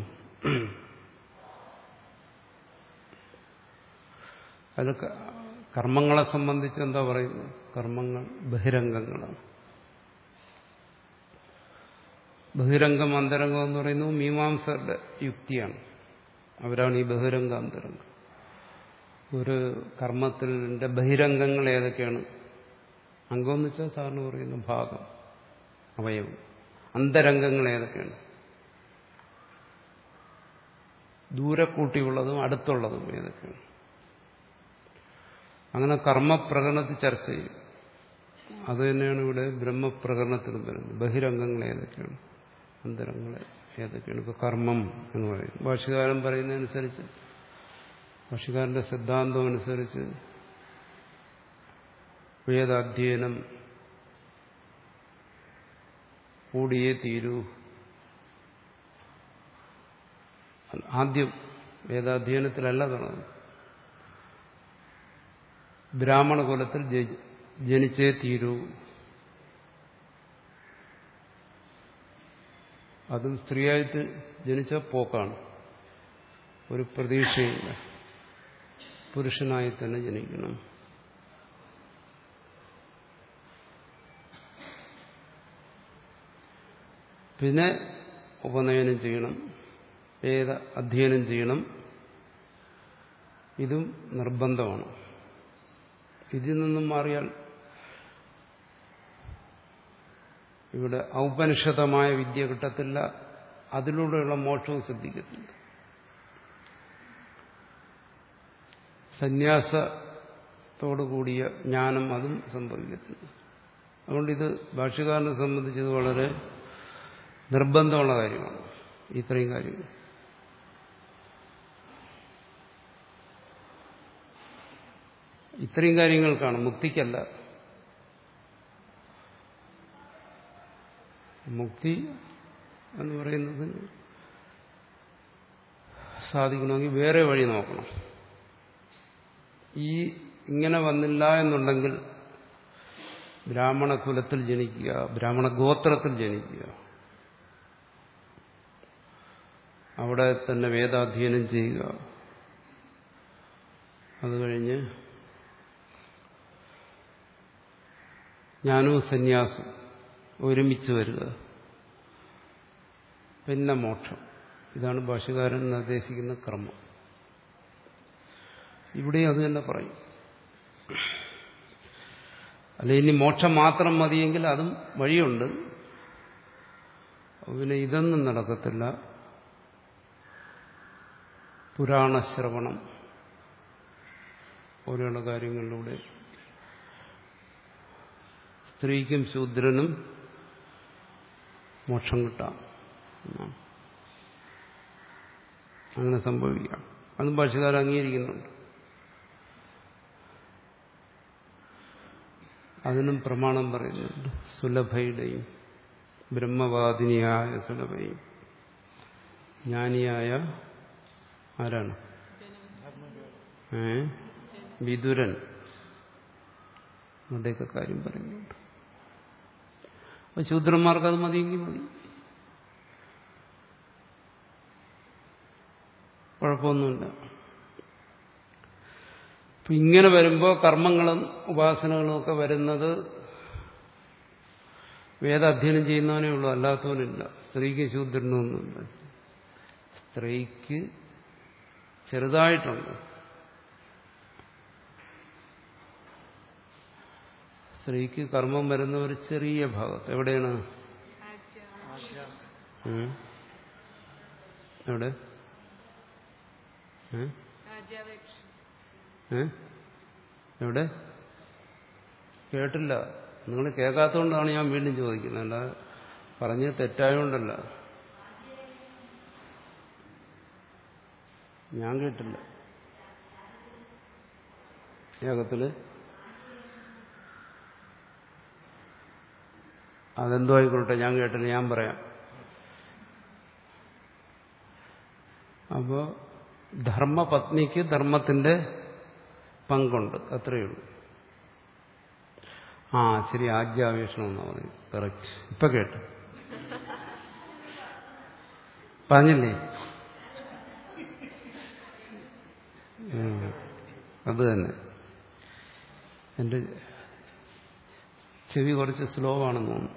അത് കർമ്മങ്ങളെ സംബന്ധിച്ച് എന്താ പറയുന്നത് കർമ്മങ്ങൾ ബഹിരംഗങ്ങളാണ് ബഹിരംഗം അന്തരംഗം എന്ന് പറയുന്നത് മീമാംസരുടെ യുക്തിയാണ് അവരാണ് ഈ ബഹിരംഗ അന്തരംഗം ഒരു കർമ്മത്തിന്റെ ബഹിരംഗങ്ങൾ ഏതൊക്കെയാണ് അംഗം എന്ന് വെച്ചാൽ സാറിന് പറയുന്ന ഭാഗം അവയവം അന്തരംഗങ്ങൾ ഏതൊക്കെയാണ് ദൂരെ കൂട്ടിയുള്ളതും അടുത്തുള്ളതും ഏതൊക്കെയാണ് അങ്ങനെ കർമ്മപ്രകടനത്തിൽ ചർച്ച ചെയ്യും അത് തന്നെയാണ് ഇവിടെ ബ്രഹ്മപ്രകടനത്തിലും വരുന്നത് ബഹിരംഗങ്ങൾ ഏതൊക്കെയാണ് അന്തരങ്ങൾ ഏതൊക്കെയാണ് ഇപ്പൊ കർമ്മം എന്ന് പറയുന്നത് ഭാഷകാരൻ പറയുന്നതനുസരിച്ച് ഭാഷകാരന്റെ സിദ്ധാന്തം അനുസരിച്ച് വേദാധ്യയനം കൂടിയേ തീരൂ ആദ്യം വേദാധ്യയനത്തിലല്ല തുടങ്ങുന്നത് ബ്രാഹ്മണ കുലത്തിൽ ജനിച്ചേ തീരൂ അതും സ്ത്രീയായിട്ട് ജനിച്ച പോക്കാണ് ഒരു പ്രതീക്ഷയില്ല പുരുഷനായി തന്നെ ജനിക്കണം പിന്നെ ഉപനയനം ചെയ്യണം വേദ അധ്യയനം ചെയ്യണം ഇതും നിർബന്ധമാണ് ഇതിൽ നിന്നും മാറിയാൽ ഇവിടെ ഔപനിഷതമായ വിദ്യ കിട്ടത്തില്ല അതിലൂടെയുള്ള മോക്ഷവും സിദ്ധിക്കത്തില്ല സന്യാസത്തോടുകൂടിയ ജ്ഞാനം അതും സംഭവിക്കത്തില്ല അതുകൊണ്ട് ഇത് ഭാഷ്യക്കാരനെ സംബന്ധിച്ചത് വളരെ നിർബന്ധമുള്ള കാര്യമാണ് ഇത്രയും കാര്യങ്ങൾ ഇത്രയും കാര്യങ്ങൾക്കാണ് മുക്തിക്കല്ല മുക്തി എന്ന് പറയുന്നത് സാധിക്കണമെങ്കിൽ വേറെ വഴി നോക്കണം ഈ ഇങ്ങനെ വന്നില്ല എന്നുണ്ടെങ്കിൽ ബ്രാഹ്മണ കുലത്തിൽ ജനിക്കുക ബ്രാഹ്മണ ഗോത്രത്തിൽ ജനിക്കുക അവിടെ തന്നെ വേദാധ്യയനം ചെയ്യുക അത് കഴിഞ്ഞ് ജ്ഞാനവും സന്യാസം ഒരുമിച്ച് വരിക പിന്നെ മോക്ഷം ഇതാണ് ഭാഷകാരൻ നിർദ്ദേശിക്കുന്ന ക്രമം ഇവിടെ അത് തന്നെ പറയും അല്ല ഇനി മോക്ഷം മാത്രം മതിയെങ്കിൽ അതും വഴിയുണ്ട് പിന്നെ ഇതൊന്നും നടക്കത്തില്ല പുരാണശ്രവണം പോലെയുള്ള കാര്യങ്ങളിലൂടെ സ്ത്രീക്കും ശൂദ്രനും മോക്ഷം കിട്ടാം അങ്ങനെ സംഭവിക്കാം അതും ഭാഷകാർ അംഗീകരിക്കുന്നുണ്ട് അതിനും പ്രമാണം പറയുന്നുണ്ട് സുലഭയുടെയും ബ്രഹ്മവാദിനിയായ സുലഭയും ജ്ഞാനിയായ ആരാണ് ഏ വിതുരൻ അവരുടെയൊക്കെ കാര്യം പറയുന്നുണ്ട് അപ്പൊ ശൂദ്രന്മാർക്ക് അത് മതിയെങ്കിൽ മതി കുഴപ്പമൊന്നുമില്ല അപ്പൊ ഇങ്ങനെ വരുമ്പോൾ കർമ്മങ്ങളും ഉപാസനകളും ഒക്കെ വരുന്നത് വേദാധ്യയനം ചെയ്യുന്നവനേ ഉള്ളൂ അല്ലാത്തവനില്ല സ്ത്രീക്ക് ശൂദ്രനൊന്നുമില്ല സ്ത്രീക്ക് ചെറുതായിട്ടുണ്ട് സ്ത്രീക്ക് കർമ്മം വരുന്ന ഒരു ചെറിയ ഭാഗത്ത് എവിടെയാണ് ഉം? എവിടെ ഏ? ഏ? എവിടെ കേട്ടില്ല നിങ്ങൾ കേൾക്കാത്തതുകൊണ്ടാണ് ഞാൻ വീണ്ടും ചോദിക്കുന്നത് അല്ലാതെ പറഞ്ഞ് തെറ്റായോണ്ടല്ല ഞാൻ കേട്ടില്ല യാഗത്തില് അതെന്തോ ആയിക്കോട്ടെ ഞാൻ കേട്ടില്ല ഞാൻ പറയാം അപ്പോ ധർമ്മപത്നിക്ക് ധർമ്മത്തിന്റെ പങ്കുണ്ട് അത്രയേ ഉള്ളൂ ആ ശരി ആജ്ഞാവേഷണം എന്നാ പറയും കറക്റ്റ് ഇപ്പൊ കേട്ടു പറഞ്ഞില്ലേ ഉം. അത് തന്നെ എന്റെ ചെവി കുറച്ച് സ്ലോ ആണെന്ന് തോന്നുന്നു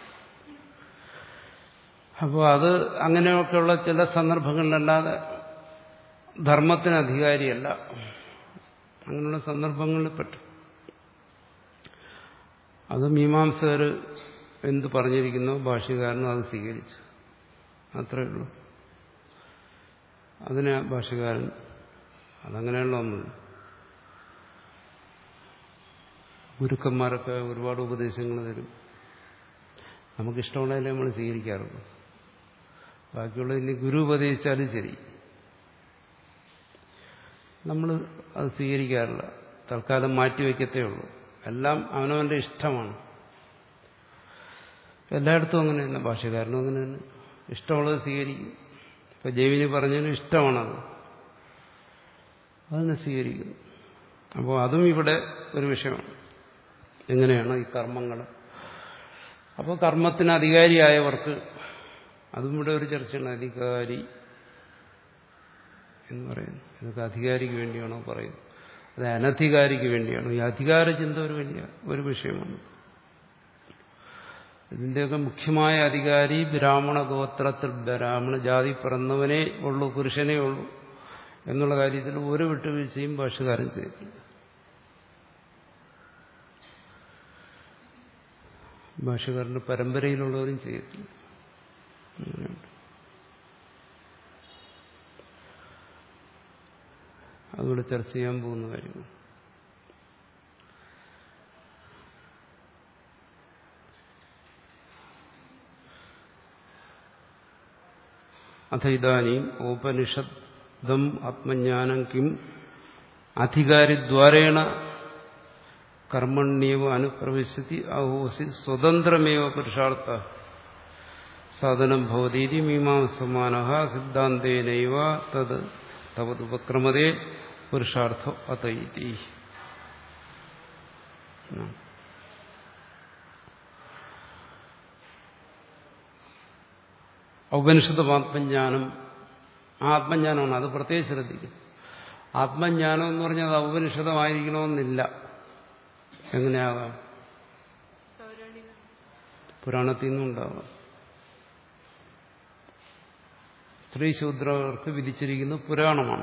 അപ്പോൾ അത് അങ്ങനെയൊക്കെയുള്ള ചില സന്ദർഭങ്ങളിലല്ലാതെ ധർമ്മത്തിന് അധികാരിയല്ല അങ്ങനെയുള്ള സന്ദർഭങ്ങളിൽ പെട്ടു അത് മീമാംസകർ എന്ത് പറഞ്ഞിരിക്കുന്നോ ഭാഷ്യകാരനും അത് സ്വീകരിച്ചു അത്രയേ ഉള്ളൂ അതിന് ഭാഷ്യകാരൻ അതങ്ങനെയുള്ള ഒന്നുമില്ല ഗുരുക്കന്മാരൊക്കെ ഒരുപാട് ഉപദേശങ്ങൾ തരും നമുക്കിഷ്ടമുള്ളതിനെ നമ്മൾ സ്വീകരിക്കാറുള്ളൂ ബാക്കിയുള്ള ഇനി ഗുരു ഉപദേശിച്ചാലും ശരി നമ്മൾ അത് സ്വീകരിക്കാറില്ല തൽക്കാലം മാറ്റിവെക്കത്തേ ഉള്ളൂ എല്ലാം അവനവന്റെ ഇഷ്ടമാണ് എല്ലായിടത്തും അങ്ങനെ തന്നെ ഭാഷകാരനും അങ്ങനെ തന്നെ ഇഷ്ടമുള്ളത് സ്വീകരിക്കും ഇപ്പൊ ജൈവിനി പറഞ്ഞതിന് ഇഷ്ടമാണത് അതിനെ സ്വീകരിക്കുന്നു അപ്പോൾ അതും ഇവിടെ ഒരു വിഷയമാണ് എങ്ങനെയാണ് ഈ കർമ്മങ്ങൾ അപ്പോൾ കർമ്മത്തിന് അധികാരിയായവർക്ക് അതും ഇവിടെ ഒരു ചർച്ചയാണ് അധികാരി എന്ന് പറയുന്നു ഇതൊക്കെ അധികാരിക്ക് വേണ്ടിയാണോ പറയുന്നത് അത് അനധികാരിക്ക് വേണ്ടിയാണോ ഈ അധികാര ചിന്ത ഒരു വലിയ ഒരു വിഷയമാണ് ഇതിന്റെയൊക്കെ മുഖ്യമായ അധികാരി ബ്രാഹ്മണ ഗോത്രത്തിൽ ബ്രാഹ്മണ ജാതി പിറന്നവനേ ഉള്ളൂ പുരുഷനേ ഉള്ളൂ എന്നുള്ള കാര്യത്തിൽ ഒരു വിട്ടുവീഴ്ചയും ഭാഷകാരൻ ചെയ്തിട്ടില്ല ഭാഷകാരന്റെ പരമ്പരയിലുള്ളവരും ചെയ്തിട്ടില്ല അങ്ങനെയുണ്ട് അതുകൂടെ ചർച്ച ചെയ്യാൻ പോകുന്ന കാര്യമാണ് അഥ ഇതാനും ഓപനിഷദം ആത്മജ്ഞാനം കിം അധികാരിദ്വാരേണ കർമ്മണ്യവ അനുപ്രവിശതി അഹോസി സ്വതന്ത്രമേവ പുരുഷാർത്ഥ സാധനം ഭവതീതി മീമാംസമാന സിദ്ധാന്തേനൈവ തത് തവതുപക്രമതേ പുരുഷാർത്ഥം അതൈതി ഔപനിഷത്തും ആത്മജ്ഞാനം ആത്മജ്ഞാനമാണ് അത് പ്രത്യേകിച്ച് ശ്രദ്ധിക്കും ആത്മജ്ഞാനം എന്ന് പറഞ്ഞാൽ അത് ഔപനിഷതമായിരിക്കണമെന്നില്ല എങ്ങനെയാകാം പുരാണത്തിൽ നിന്നും ഉണ്ടാകാം സ്ത്രീ ശൂദ്രർക്ക് വിധിച്ചിരിക്കുന്ന പുരാണമാണ്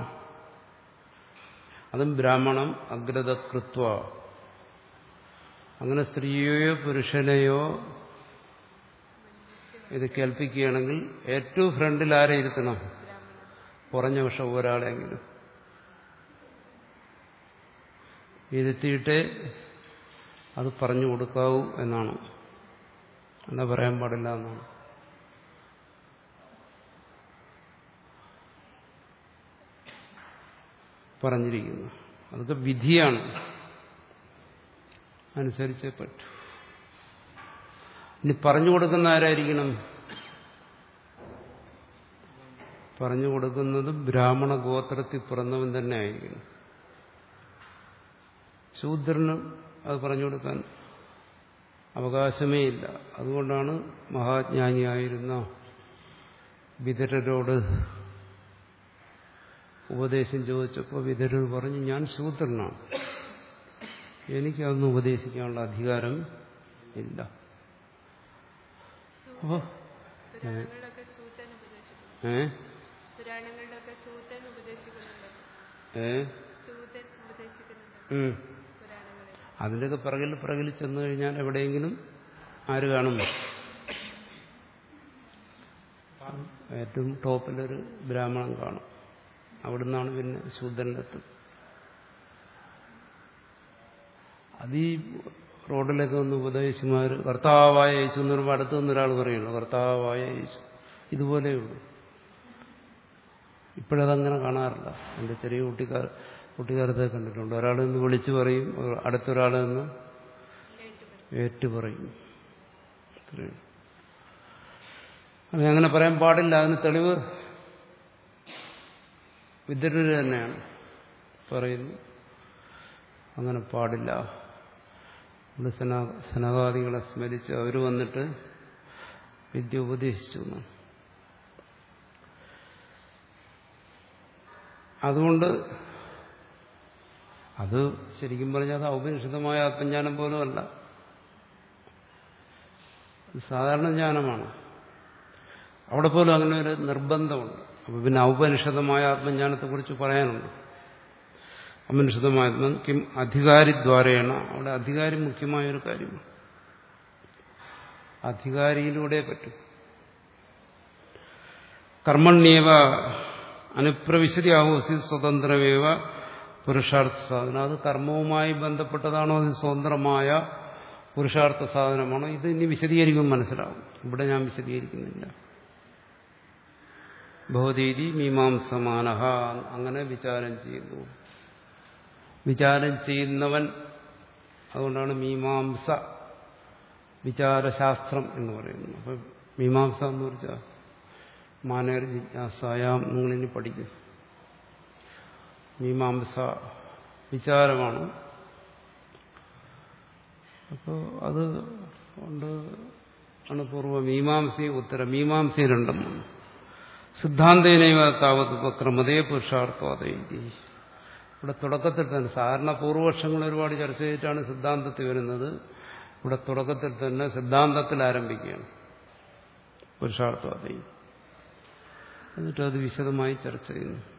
അതും ബ്രാഹ്മണം അഗ്രതകൃത്വ അങ്ങനെ സ്ത്രീയെയോ പുരുഷനെയോ ഇത് കേൾപ്പിക്കുകയാണെങ്കിൽ ഏറ്റവും ഫ്രണ്ടിൽ ആരെ ഇരുത്തണം കുറഞ്ഞ പക്ഷം ഒരാളെങ്കിലും ഇരുത്തിയിട്ടേ അത് പറഞ്ഞു കൊടുക്കാവൂ എന്നാണ് എന്താ പറയാൻ പാടില്ല എന്നാണ് പറഞ്ഞിരിക്കുന്നു അതൊക്കെ വിധിയാണ് അനുസരിച്ചേ പറ്റൂ ഇനി പറഞ്ഞു കൊടുക്കുന്ന ആരായിരിക്കണം പറഞ്ഞു കൊടുക്കുന്നത് ബ്രാഹ്മണ ഗോത്രത്തിൽ പിറന്നവൻ തന്നെ ആയിരിക്കണം ശൂദ്രന് അത് പറഞ്ഞു കൊടുക്കാൻ അവകാശമേ ഇല്ല അതുകൊണ്ടാണ് മഹാജ്ഞാനിയായിരുന്ന വിതരരോട് ഉപദേശം ചോദിച്ചപ്പോൾ വിതരർ പറഞ്ഞു ഞാൻ ശൂദ്രനാണ് എനിക്കതൊന്നും ഉപദേശിക്കാനുള്ള അധികാരം ഇല്ല അപ്പോ പുരാണങ്ങളിലൊക്കെ സൂത്തൻ ഉപദേശിക്കുന്നു ഏ പുരാണങ്ങളിലൊക്കെ സൂത്തൻ ഉപദേശിക്കുന്നുണ്ട് ഏ സൂതൻ ഉപദേശിക്കുന്നുണ്ട് ഉം. പുരാണങ്ങളിൽ അതിൻ്റെയൊക്കെ പിറകിൽ പിറകിൽ ചെന്നു കഴിഞ്ഞാൽ എവിടെയെങ്കിലും ആര് കാണും ഏറ്റവും ടോപ്പിലൊരു ബ്രാഹ്മണൻ കാണും അവിടുന്നാണ് പിന്നെ ശൂദ്രനെത്തും അത് ഈ റോഡിലൊക്കെ ഒന്ന് ഉപദേശിമാർ കർത്താവായ യേശു എന്ന് പറയുമ്പോൾ അടുത്ത് നിന്ന് ഒരാൾ പറയുള്ളൂ കർത്താവായ യേശു ഇതുപോലെയുള്ളൂ ഇപ്പോഴതങ്ങനെ കാണാറില്ല എൻ്റെ ചെറിയ കുട്ടിക്കാർ കുട്ടിക്കാലത്തെ കണ്ടിട്ടുണ്ട് ഒരാൾ നിന്ന് വിളിച്ചു പറയും അടുത്തൊരാൾ നിന്ന് ഏറ്റു പറയും അത്രയേ ഉള്ളൂ. അത് അങ്ങനെ പറയാൻ പാടില്ല അതിന് തെളിവ് വിദ്യര് തന്നെയാണ് പറയുന്നു അങ്ങനെ പാടില്ല ഇവിടെ സന സനകാദികളെ സ്മരിച്ച് അവർ വന്നിട്ട് വിദ്യ ഉപദേശിച്ചു എന്നാണ് അതുകൊണ്ട് അത് ശരിക്കും പറഞ്ഞാൽ അത് ഔപനിഷിതമായ ആത്മജ്ഞാനം പോലും അല്ല ഇത് സാധാരണ ജ്ഞാനമാണ് അവിടെ പോലും അങ്ങനെ ഒരു നിർബന്ധമുണ്ട് അപ്പൊ പിന്നെ ഔപനിഷതമായ ആത്മജ്ഞാനത്തെക്കുറിച്ച് പറയാനുണ്ട് ഔപനിഷതമായ ആത്മ കിം അധികാരിദ്വാരേണ അവിടെ അധികാരി മുഖ്യമായ ഒരു കാര്യമാണ് അധികാരിയിലൂടെ പറ്റും കർമ്മണ്യേവ അനുപ്രവിശതി ആഹോസി സ്വതന്ത്രമേവ പുരുഷാർത്ഥ സാധനം അത് കർമ്മവുമായി ബന്ധപ്പെട്ടതാണോ അത് സ്വതന്ത്രമായ പുരുഷാർത്ഥ സാധനമാണോ ഇത് ഇനി വിശദീകരിക്കുമ്പോൾ മനസ്സിലാവും ഇവിടെ ഞാൻ വിശദീകരിക്കുന്നില്ല ഭവതീതി മീമാംസമാന അങ്ങനെ വിചാരം ചെയ്യുന്നു വിചാരം ചെയ്യുന്നവൻ അതുകൊണ്ടാണ് മീമാംസ വിചാരശാസ്ത്രം എന്ന് പറയുന്നത് അപ്പൊ മീമാംസ എന്ന് വെച്ചാൽ മാനേർ ജിജ്ഞാസായാം നിങ്ങളിനി പഠിക്കും മീമാംസ വിചാരമാണ് അപ്പോൾ അത് കൊണ്ട് ആണ് പൂർവ്വ മീമാംസയും ഉത്തര മീമാംസയും രണ്ടും വന്നു സിദ്ധാന്തേനൈവ താവത് ഉപക്രമതേ പുരുഷാർത്ഥവാദി ഇവിടെ തുടക്കത്തിൽ തന്നെ സാധാരണ പൂർവപക്ഷങ്ങൾ ഒരുപാട് ചർച്ച ചെയ്തിട്ടാണ് സിദ്ധാന്തത്തിൽ വരുന്നത് ഇവിടെ തുടക്കത്തിൽ തന്നെ സിദ്ധാന്തത്തിൽ ആരംഭിക്കുകയാണ് പുരുഷാർത്ഥവാദി എന്നിട്ട് അത് വിശദമായി ചർച്ച ചെയ്യുന്നു